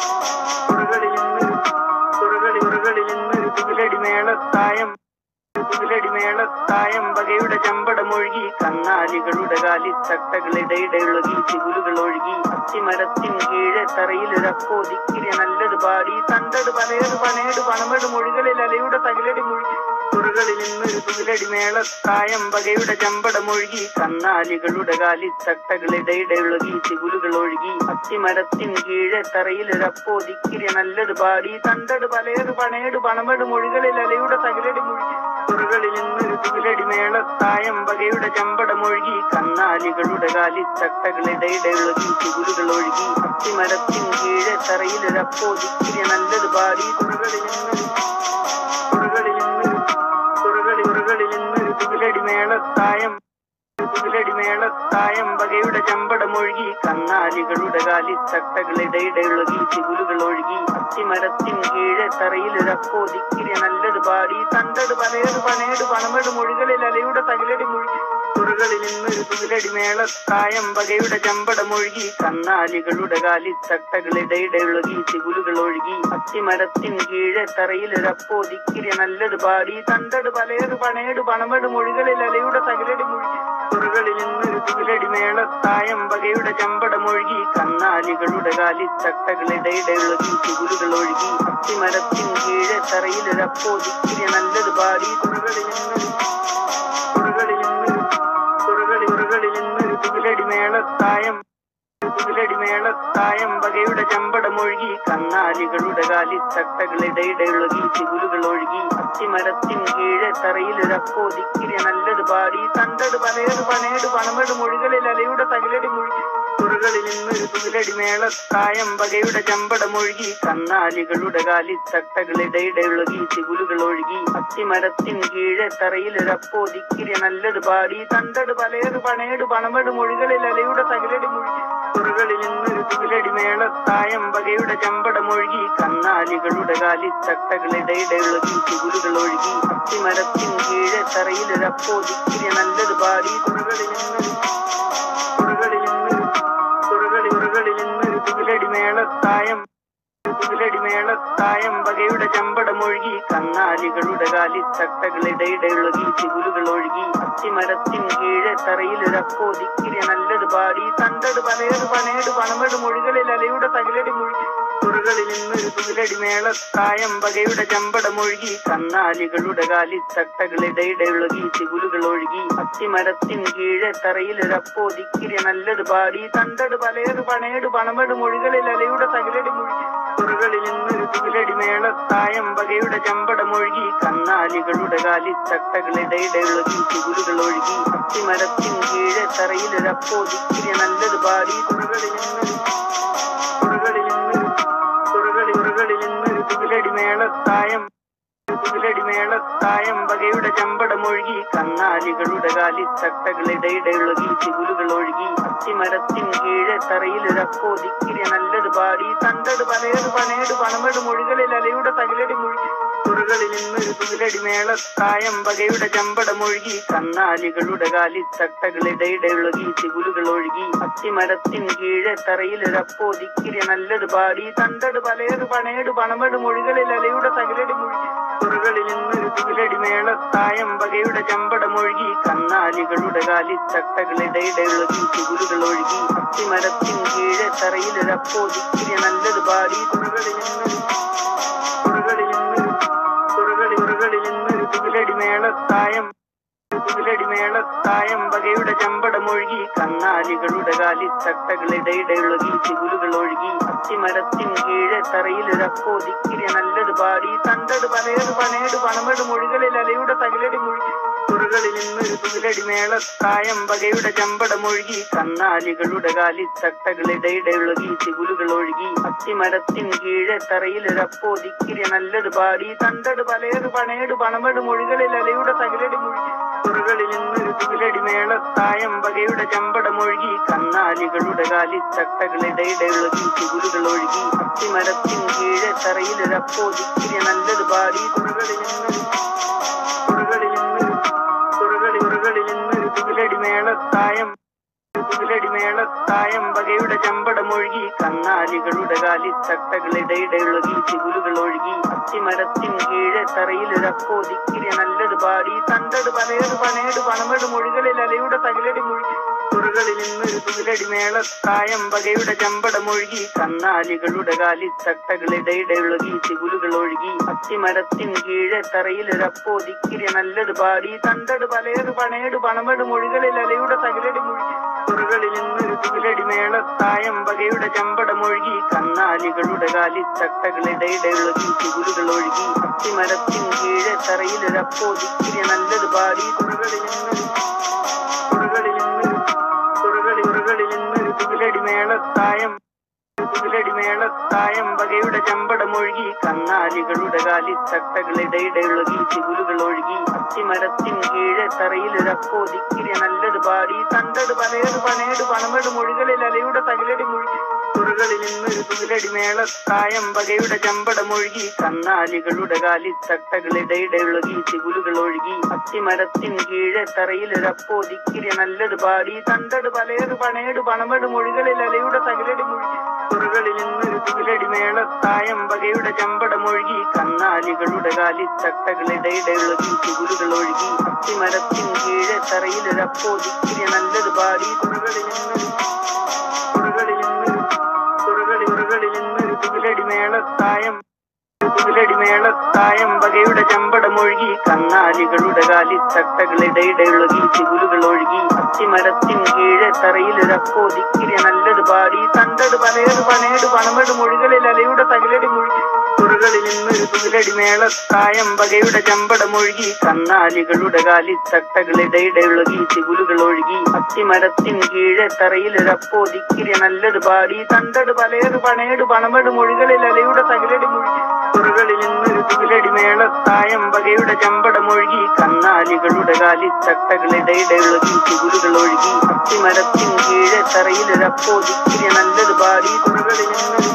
തുറകളിൽ നിന്നൊരു തുറകളി ഉറകളിൽ നിന്നൊരു തുകിലടി മേളത്തായം തുകിലടി മേളത്തായം വകയുടെ ചമ്പടമൊഴുകി കന്നാലികളുടെ കാലിത്തട്ടകളിടയിടയൊഴുകി ചിഗുലുകൾ ഒഴുകി അത്തിമരത്തിൻ കീഴെ തറയിലൊരപ്പോ ദിക്കിരി നല്ലത് പാടി തണ്ടട് പലയത് പണേട് പണമെട് മൊഴികളിൽ അലയുടെ തകിലടി മുഴുകി തുറകളിൽ നിന്നൊരു തുകിലടി മേളത്തായം വകയുടെ ചമ്പടമൊഴുകി കന്നാലികളുടെ കാലിത്തട്ടകളിടയിടയൊഴുകി ചിഗുലുകൾ ഒഴുകി അത്തിമരത്തിൻ കീഴെ തറയിലൊരപ്പോ ദിക്കിരി നല്ലത് പാടി തണ്ടട് പലയത് പണേട് പണമെട് മൊഴികളിൽ അലയുടെ തകിലടി മുഴുകി തുറകളിൽ നിന്നൊരു തുകിലടി മേളത്തായം വകയുടെ ചമ്പടമൊഴുകി കന്നാലികളുടെ കാലിത്തട്ടകളിടയിടയൊഴുകി ചിഗുലുകൾ ഒഴുകി അത്തിമരത്തിൻ കീഴെ തറയിലൊരപ്പോ ദിക്കിരി നല്ലത് പാടി തുറകളിൽ നിന്നൊരു തുറകളിൽ നിന്നൊരു തുറകളി ഉറകളിൽ നിന്നൊരു തുകിലടി മേളത്തായം തുകിലടി മേളത്തായം വകയുടെ ചമ്പടമൊഴുകി കന്നാലികളുടെ കാലിത്തട്ടകളിടയിടയൊഴുകി ചിഗുലുകൾ ഒഴുകി അത്തിമരത്തിൻ കീഴെ തറയിലൊരപ്പോ ദിക്കിരി നല്ലത് പാടി തണ്ടട് പലയത് പണേട് പണമെട് മൊഴികളിൽ അലയുടെ തകിലടി മുഴുകി തുറകളിൽ നിന്നൊരു തുകിലടി മേളത്തായം വകയുടെ ചമ്പടമൊഴുകി കന്നാലികളുടെ കാലിത്തട്ടകളിടയിടയൊഴുകി ചിഗുലുകൾ ഒഴുകി അത്തിമരത്തിൻ കീഴെ തറയിലൊരപ്പോ ദിക്കിരി നല്ലത് പാടി തണ്ടട് പലയത് പണേട് പണമെട് മൊഴികളിൽ അലയുടെ തകിലടി മുഴുകി തുറകളിൽ നിന്നൊരു തുകിലടി മേളത്തായം വകയുടെ ചമ്പടമൊഴുകി കന്നാലികളുടെ കാലിത്തട്ടകളിടയിടയൊഴുകി ചിഗുലുകൾ ഒഴുകി അത്തിമരത്തിൻ കീഴെ തറയിലൊരപ്പോ ദിക്കിരി നല്ലത് പാടി തുറകളിൽ നിന്നൊരു തുറകളിൽ നിന്നൊരു തുറകളി ഉറകളിൽ നിന്നൊരു തുകിലടി മേളത്തായം തുകിലടി മേളത്തായം വകയുടെ ചമ്പടമൊഴുകി കന്നാലികളുടെ കാലിത്തട്ടകളിടയിടയൊഴുകി ചിഗുലുകൾ ഒഴുകി അത്തിമരത്തിൻ കീഴെ തറയിലൊരപ്പോ ദിക്കിരി നല്ലത് പാടി തണ്ടട് പലയത് പണേട് പണമെട് മൊഴികളിൽ അലയുടെ തകിലടി മുഴുകി തുറകളിൽ നിന്നൊരു തുകിലടി മേളത്തായം വകയുടെ ചമ്പടമൊഴുകി കന്നാലികളുടെ കാലിത്തട്ടകളിടയിടയൊഴുകി ചിഗുലുകൾ ഒഴുകി അത്തിമരത്തിൻ കീഴെ തറയിലൊരപ്പോ ദിക്കിരി നല്ലത് പാടി തണ്ടട് പലയത് പണേട് പണമെട് മൊഴികളിൽ അലയുടെ തകിലടി മുഴുകി തുറകളിൽ നിന്നൊരു തുകിലടി മേളത്തായം വകയുടെ ചമ്പടമൊഴുകി കന്നാലികളുടെ കാലിത്തട്ടകളിടയിടയൊഴുകി ചിഗുലുകൾ ഒഴുകി അത്തിമരത്തിൻ കീഴെ തറയിലൊരപ്പോ ദിക്കിരി നല്ലത് പാടി തുറകളിൽ നിന്നൊരു തുറകളിൽ നിന്നൊരു തുറകളി ഉറകളിൽ നിന്നൊരു തുകിലടി മേളത്തായം തുകിലടി മേളത്തായം വകയുടെ ചമ്പടമൊഴുകി കന്നാലികളുടെ കാലിത്തട്ടകളിടയിടയൊഴുകി ചിഗുലുകൾ ഒഴുകി അത്തിമരത്തിൻ കീഴെ തറയിലൊരപ്പോ ദിക്കിരി നല്ലത് പാടി തണ്ടട് പലയത് പണേട് പണമെട് മൊഴികളിൽ അലയുടെ തകിലടി മുഴുകി തുറകളിൽ നിന്നൊരു തുകിലടി മേളത്തായം വകയുടെ ചമ്പടമൊഴുകി കന്നാലികളുടെ കാലിത്തട്ടകളിടയിടയൊഴുകി ചിഗുലുകൾ ഒഴുകി അത്തിമരത്തിൻ കീഴെ തറയിലൊരപ്പോ ദിക്കിരി നല്ലത് പാടി തണ്ടട് പലയത് പണേട് പണമെട് മൊഴികളിൽ അലയുടെ തകിലടി മുഴുകി തുറകളിൽ നിന്നൊരു തുകിലടി മേളത്തായം വകയുടെ ചമ്പടമൊഴുകി കന്നാലികളുടെ കാലിത്തട്ടകളിടയിടയൊഴുകി ചിഗുലുകൾ ഒഴുകി അത്തിമരത്തിൻ കീഴെ തറയിലൊരപ്പോ ദിക്കിരി നല്ലത് പാടി തുറകളിൽ നിന്നൊരു തുറകളിൽ നിന്നൊരു തുറകളി ഉറകളിൽ നിന്നൊരു തുകിലടി മേളത്തായം തുകിലടി മേളത്തായം വകയുടെ ചമ്പടമൊഴുകി കന്നാലികളുടെ കാലിത്തട്ടകളിടയിടയൊഴുകി ചിഗുലുകൾ ഒഴുകി അത്തിമരത്തിൻ കീഴെ തറയിലൊരപ്പോ ദിക്കിരി നല്ലത് പാടി തണ്ടട് പലയത് പണേട് പണമെട് മൊഴികളിൽ അലയുടെ തകിലടി മുഴുകി തുറകളിൽ നിന്നൊരു തുകിലടി മേളത്തായം വകയുടെ ചമ്പടമൊഴുകി കന്നാലികളുടെ കാലിത്തട്ടകളിടയിടയൊഴുകി ചിഗുലുകൾ ഒഴുകി അത്തിമരത്തിൻ കീഴെ തറയിലൊരപ്പോ ദിക്കിരി നല്ലത് പാടി തണ്ടട് പലയത് പണേട് പണമെട് മൊഴികളിൽ അലയുടെ തകിലടി മുഴുകി തുറകളിൽ നിന്നൊരു തുകിലടി മേളത്തായം വകയുടെ ചമ്പടമൊഴുകി കന്നാലികളുടെ കാലിത്തട്ടകളിടയിടയൊഴുകി ചിഗുലുകൾ ഒഴുകി അത്തിമരത്തിൻ കീഴെ തറയിലൊരപ്പോ ദിക്കിരി നല്ലത് പാടി തുറകളിൽ നിന്നൊരു തുറകളിൽ നിന്നൊരു തുറകളി ഉറകളിൽ നിന്നൊരു തുകിലടി മേളത്തായം തുകിലടി മേളത്തായം വകയുടെ ചമ്പടമൊഴുകി കന്നാലികളുടെ കാലിത്തട്ടകളിടയിടയൊഴുകി ചിഗുലുകൾ ഒഴുകി അത്തിമരത്തിൻ കീഴെ തറയിലൊരപ്പോ ദിക്കിരി നല്ലത് പാടി തണ്ടട് പലയത് പണേട് പണമെട് മൊഴികളിൽ അലയുടെ തകിലടി മുഴുകി തുറകളിൽ നിന്നൊരു തുകിലടി മേളത്തായം വകയുടെ ചമ്പടമൊഴുകി കന്നാലികളുടെ കാലിത്തട്ടകളിടയിടയൊഴുകി ചിഗുലുകൾ ഒഴുകി അത്തിമരത്തിൻ കീഴെ തറയിലൊരപ്പോ ദിക്കിരി നല്ലത് പാടി തണ്ടട് പലയത് പണേട് പണമെട് മൊഴികളിൽ അലയുടെ തകിലടി മുഴുകി തുറകളിൽ നിന്നൊരു തുകിലടി മേളത്തായം വകയുടെ ചമ്പടമൊഴുകി കന്നാലികളുടെ കാലിത്തട്ടകളിടയിടയൊഴുകി ചിഗുലുകൾ ഒഴുകി അത്തിമരത്തിൻ കീഴെ തറയിലൊരപ്പോ ദിക്കിരി നല്ലത് പാടി തുറകളിൽ നിന്നൊരു തുറകളിൽ നിന്നൊരു തുറകളി ഉറകളിൽ നിന്നൊരു തുകിലടി മേളത്തായം തുകിലടി മേളത്തായം വകയുടെ ചമ്പടമൊഴുകി കന്നാലികളുടെ കാലിത്തട്ടകളിടയിടയൊഴുകി ചിഗുലുകൾ ഒഴുകി അത്തിമരത്തിൻ കീഴെ തറയിലൊരപ്പോ ദിക്കിരി നല്ലത് പാടി തണ്ടട് പലയത് പണേട് പണമെട് മൊഴികളിൽ അലയുടെ തകിലടി മുഴുകി തുറകളിൽ നിന്നൊരു തുകിലടി മേളത്തായം വകയുടെ ചമ്പടമൊഴുകി കന്നാലികളുടെ കാലിത്തട്ടകളിടയിടയൊഴുകി ചിഗുലുകൾ ഒഴുകി അത്തിമരത്തിൻ കീഴെ തറയിലൊരപ്പോ ദിക്കിരി നല്ലത് പാടി തണ്ടട് പലയത് പണേട് പണമെട് മൊഴികളിൽ അലയുടെ തകിലടി മുഴുകി തുറകളിൽ നിന്നൊരു തുകിലടി മേളത്തായം വകയുടെ ചമ്പടമൊഴുകി കന്നാലികളുടെ കാലിത്തട്ടകളിടയിടയൊഴുകി ചിഗുലുകൾ ഒഴുകി അത്തിമരത്തിൻ കീഴെ തറയിലൊരപ്പോ ദിക്കിരി നല്ലത് പാടി തുറകളിൽ നിന്നൊരു തുറകളിൽ നിന്നൊരു തുറകളി ഉറകളിൽ നിന്നൊരു തുകിലടി മേളത്തായം തുകിലടി മേളത്തായം വകയുടെ ചമ്പടമൊഴുകി കന്നാലികളുടെ കാലിത്തട്ടകളിടയിടയൊഴുകി ചിഗുലുകൾ ഒഴുകി അത്തിമരത്തിൻ കീഴെ തറയിലൊരപ്പോ ദിക്കിരി നല്ലത് പാടി തണ്ടട് പലയത് പണേട് പണമെട് മൊഴികളിൽ അലയുടെ തകിലടി മുഴുകി തുറകളിൽ നിന്നൊരു തുകിലടി മേളത്തായം വകയുടെ ചമ്പടമൊഴുകി കന്നാലികളുടെ കാലിത്തട്ടകളിടയിടയൊഴുകി ചിഗുലുകൾ ഒഴുകി അത്തിമരത്തിൻ കീഴെ തറയിലൊരപ്പോ ദിക്കിരി നല്ലത് പാടി തണ്ടട് പലയത് പണേട് പണമെട് മൊഴികളിൽ അലയുടെ തകിലടി മുഴുകി തുറകളിൽ നിന്നൊരു തുകിലടി മേളത്തായം വകയുടെ ചമ്പടമൊഴുകി കന്നാലികളുടെ കാലിത്തട്ടകളിടയിടയൊഴുകി ചിഗുലുകൾ ഒഴുകി അത്തിമരത്തിൻ കീഴെ തറയിലൊരപ്പോ ദിക്കിരി നല്ലത് പാടി തുറകളിൽ നിന്നൊരു തുറകളിൽ നിന്നൊരു തുറകളി ഉറകളിൽ നിന്നൊരു തുകിലടി മേളത്തായം തുകിലടി മേളത്തായം വകയുടെ ചമ്പടമൊഴുകി കന്നാലികളുടെ കാലിത്തട്ടകളിടയിടയൊഴുകി ചിഗുലുകൾ ഒഴുകി അത്തിമരത്തിൻ കീഴെ തറയിലൊരപ്പോ ദിക്കിരി നല്ലത് പാടി തണ്ടട് പലയത് പണേട് പണമെട് മൊഴികളിൽ അലയുടെ തകിലടി മുഴുകി തുറകളിൽ നിന്നൊരു തുകിലടി മേളത്തായം വകയുടെ ചമ്പടമൊഴുകി കന്നാലികളുടെ കാലിത്തട്ടകളിടയിടയൊഴുകി ചിഗുലുകൾ ഒഴുകി അത്തിമരത്തിൻ കീഴെ തറയിലൊരപ്പോ ദിക്കിരി നല്ലത് പാടി തണ്ടട് പലയത് പണേട് പണമെട് മൊഴികളിൽ അലയുടെ തകിലടി മുഴുകി തുറകളിൽ നിന്നൊരു തുകിലടി മേളത്തായം വകയുടെ ചമ്പടമൊഴുകി കന്നാലികളുടെ കാലിത്തട്ടകളിടയിടയൊഴുകി ചിഗുലുകൾ ഒഴുകി അത്തിമരത്തിൻ കീഴെ തറയിലൊരപ്പോ ദിക്കിരി നല്ലത് പാടി തുറകളിൽ നിന്നൊരു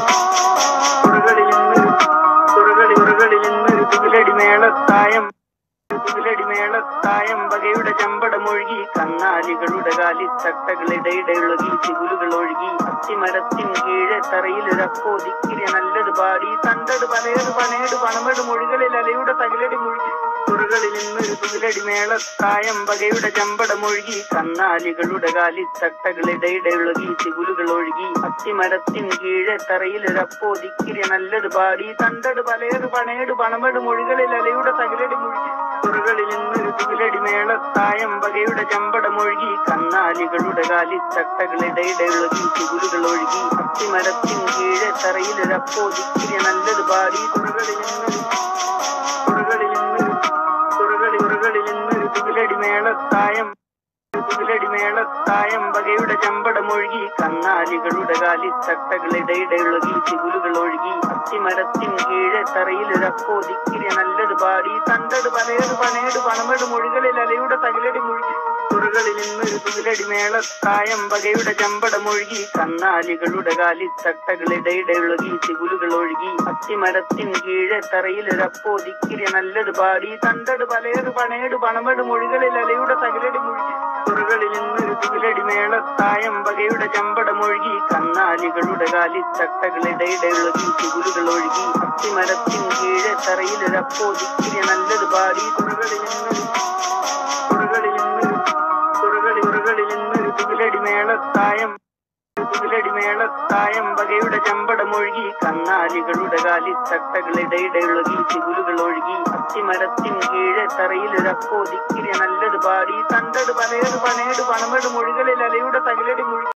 തുറകളിൽ നിന്നൊരു തുറകളി ഉറകളിൽ നിന്നൊരു തുകിലടി മേളത്തായം തുകിലടി മേളത്തായം വകയുടെ ചമ്പടമൊഴുകി കന്നാലികളുടെ കാലിത്തട്ടകളിടയിടയൊഴുകി ചിഗുലുകൾ ഒഴുകി അത്തിമരത്തിൻ കീഴെ തറയിലൊരപ്പോ ദിക്കിരി നല്ലത് പാടി തണ്ടട് പലയത് പണേട് പണമെട് മൊഴികളിൽ അലയുടെ തകിലടി മുഴുകി തുറകളിൽ നിന്നൊരു തുകിലടി മേളത്തായം വകയുടെ ചമ്പടമൊഴുകി കന്നാലികളുടെ കാലിത്തട്ടകളിടയിടയൊഴുകി ചിഗുലുകൾ ഒഴുകി അത്തിമരത്തിൻ കീഴെ തറയിലൊരപ്പോതിക്കിരി നല്ലത് പാടി തണ്ടട് പലയട് പണയട് പണമെട് മൊഴികളിൽ അലയുടെ തകിലടി മുഴുകി തുറകളിൽ നിന്നൊരു തുകിലടി മേളത്തായം വകയുടെ ചമ്പടമൊഴുകി കന്നാലികളുടെ കാലിത്തട്ടകളിടയിടയൊഴുകി ചിഗുലുകൾ ഒഴുകി അത്തിമരത്തിൻ കീഴെ തറയിലൊരപ്പോതിക്കിരി നല്ലത് പാടി തുറകളിൽ നിന്നൊരു തുറകളിൽ നിന്നൊരു തുറകളി തുറകളിൽ നിന്നൊരു തുകിലടി മേളത്തായം തുകിലടി മേളത്തായം വകയുടെ ചമ്പടമൊഴുകി കന്നാലികളുടെ കാലിത്തട്ടകളിടയിടയൊഴുകി ചിഗുലുകൾ ഒഴുകി അത്തിമരത്തിൻ കീഴെ തറയിലൊരപ്പോതിക്കിരി നല്ലത് പാടി തണ്ടട് പലയട് പണയട് പണമെട് മൊഴികളിൽ അലയുടെ തകിലടി മുഴുകി തുറകളിൽ നിന്നൊരു തുകിലടി മേളത്തായം വകയുടെ ചമ്പടമൊഴുകി കന്നാലികളുടെ കാലിത്തട്ടകളിടയിടയൊഴുകി ചിഗുലുകൾ ഒഴുകി അത്തിമരത്തിൻ കീഴെ തറയിലൊരപ്പോതിക്കിരി നല്ലത് പാടി തണ്ടട് പലയട് പണയട് പണമെട് മൊഴികളിൽ അലയുടെ തകിലടി മുഴുകി തുറകളിൽ നിന്നൊരു തുകിലടി മേളത്തായം വകയുടെ ചമ്പടമൊഴുകി കന്നാലികളുടെ കാലിത്തട്ടകളിടയിടയൊഴുകി ചിഗുലുകൾ ഒഴുകി അത്തിമരത്തിൻ കീഴെ തറയിലൊരപ്പോതിക്കിരി നല്ലത് പാടി തുറകളിൽ നിന്നൊരു തുറകളിൽ നിന്നൊരു തുറകളി തുറകളിൽ നിന്നൊരു തുകിലടി മേളത്തായം തുകിലടി മേളത്തായം വകയുടെ ചമ്പടമൊഴുകി കന്നാലികളുടെ കാലിത്തട്ടകളിടയിടയൊഴുകി ചിഗുലുകൾ ഒഴുകി അത്തിമരത്തിൻ കീഴെ തറയിലൊരപ്പോതിക്കിരി നല്ലത് പാടി തണ്ടട് പലയട് പണയട് പണമെട് മൊഴികളിൽ അലയുടെ തകിലടി മുഴുകി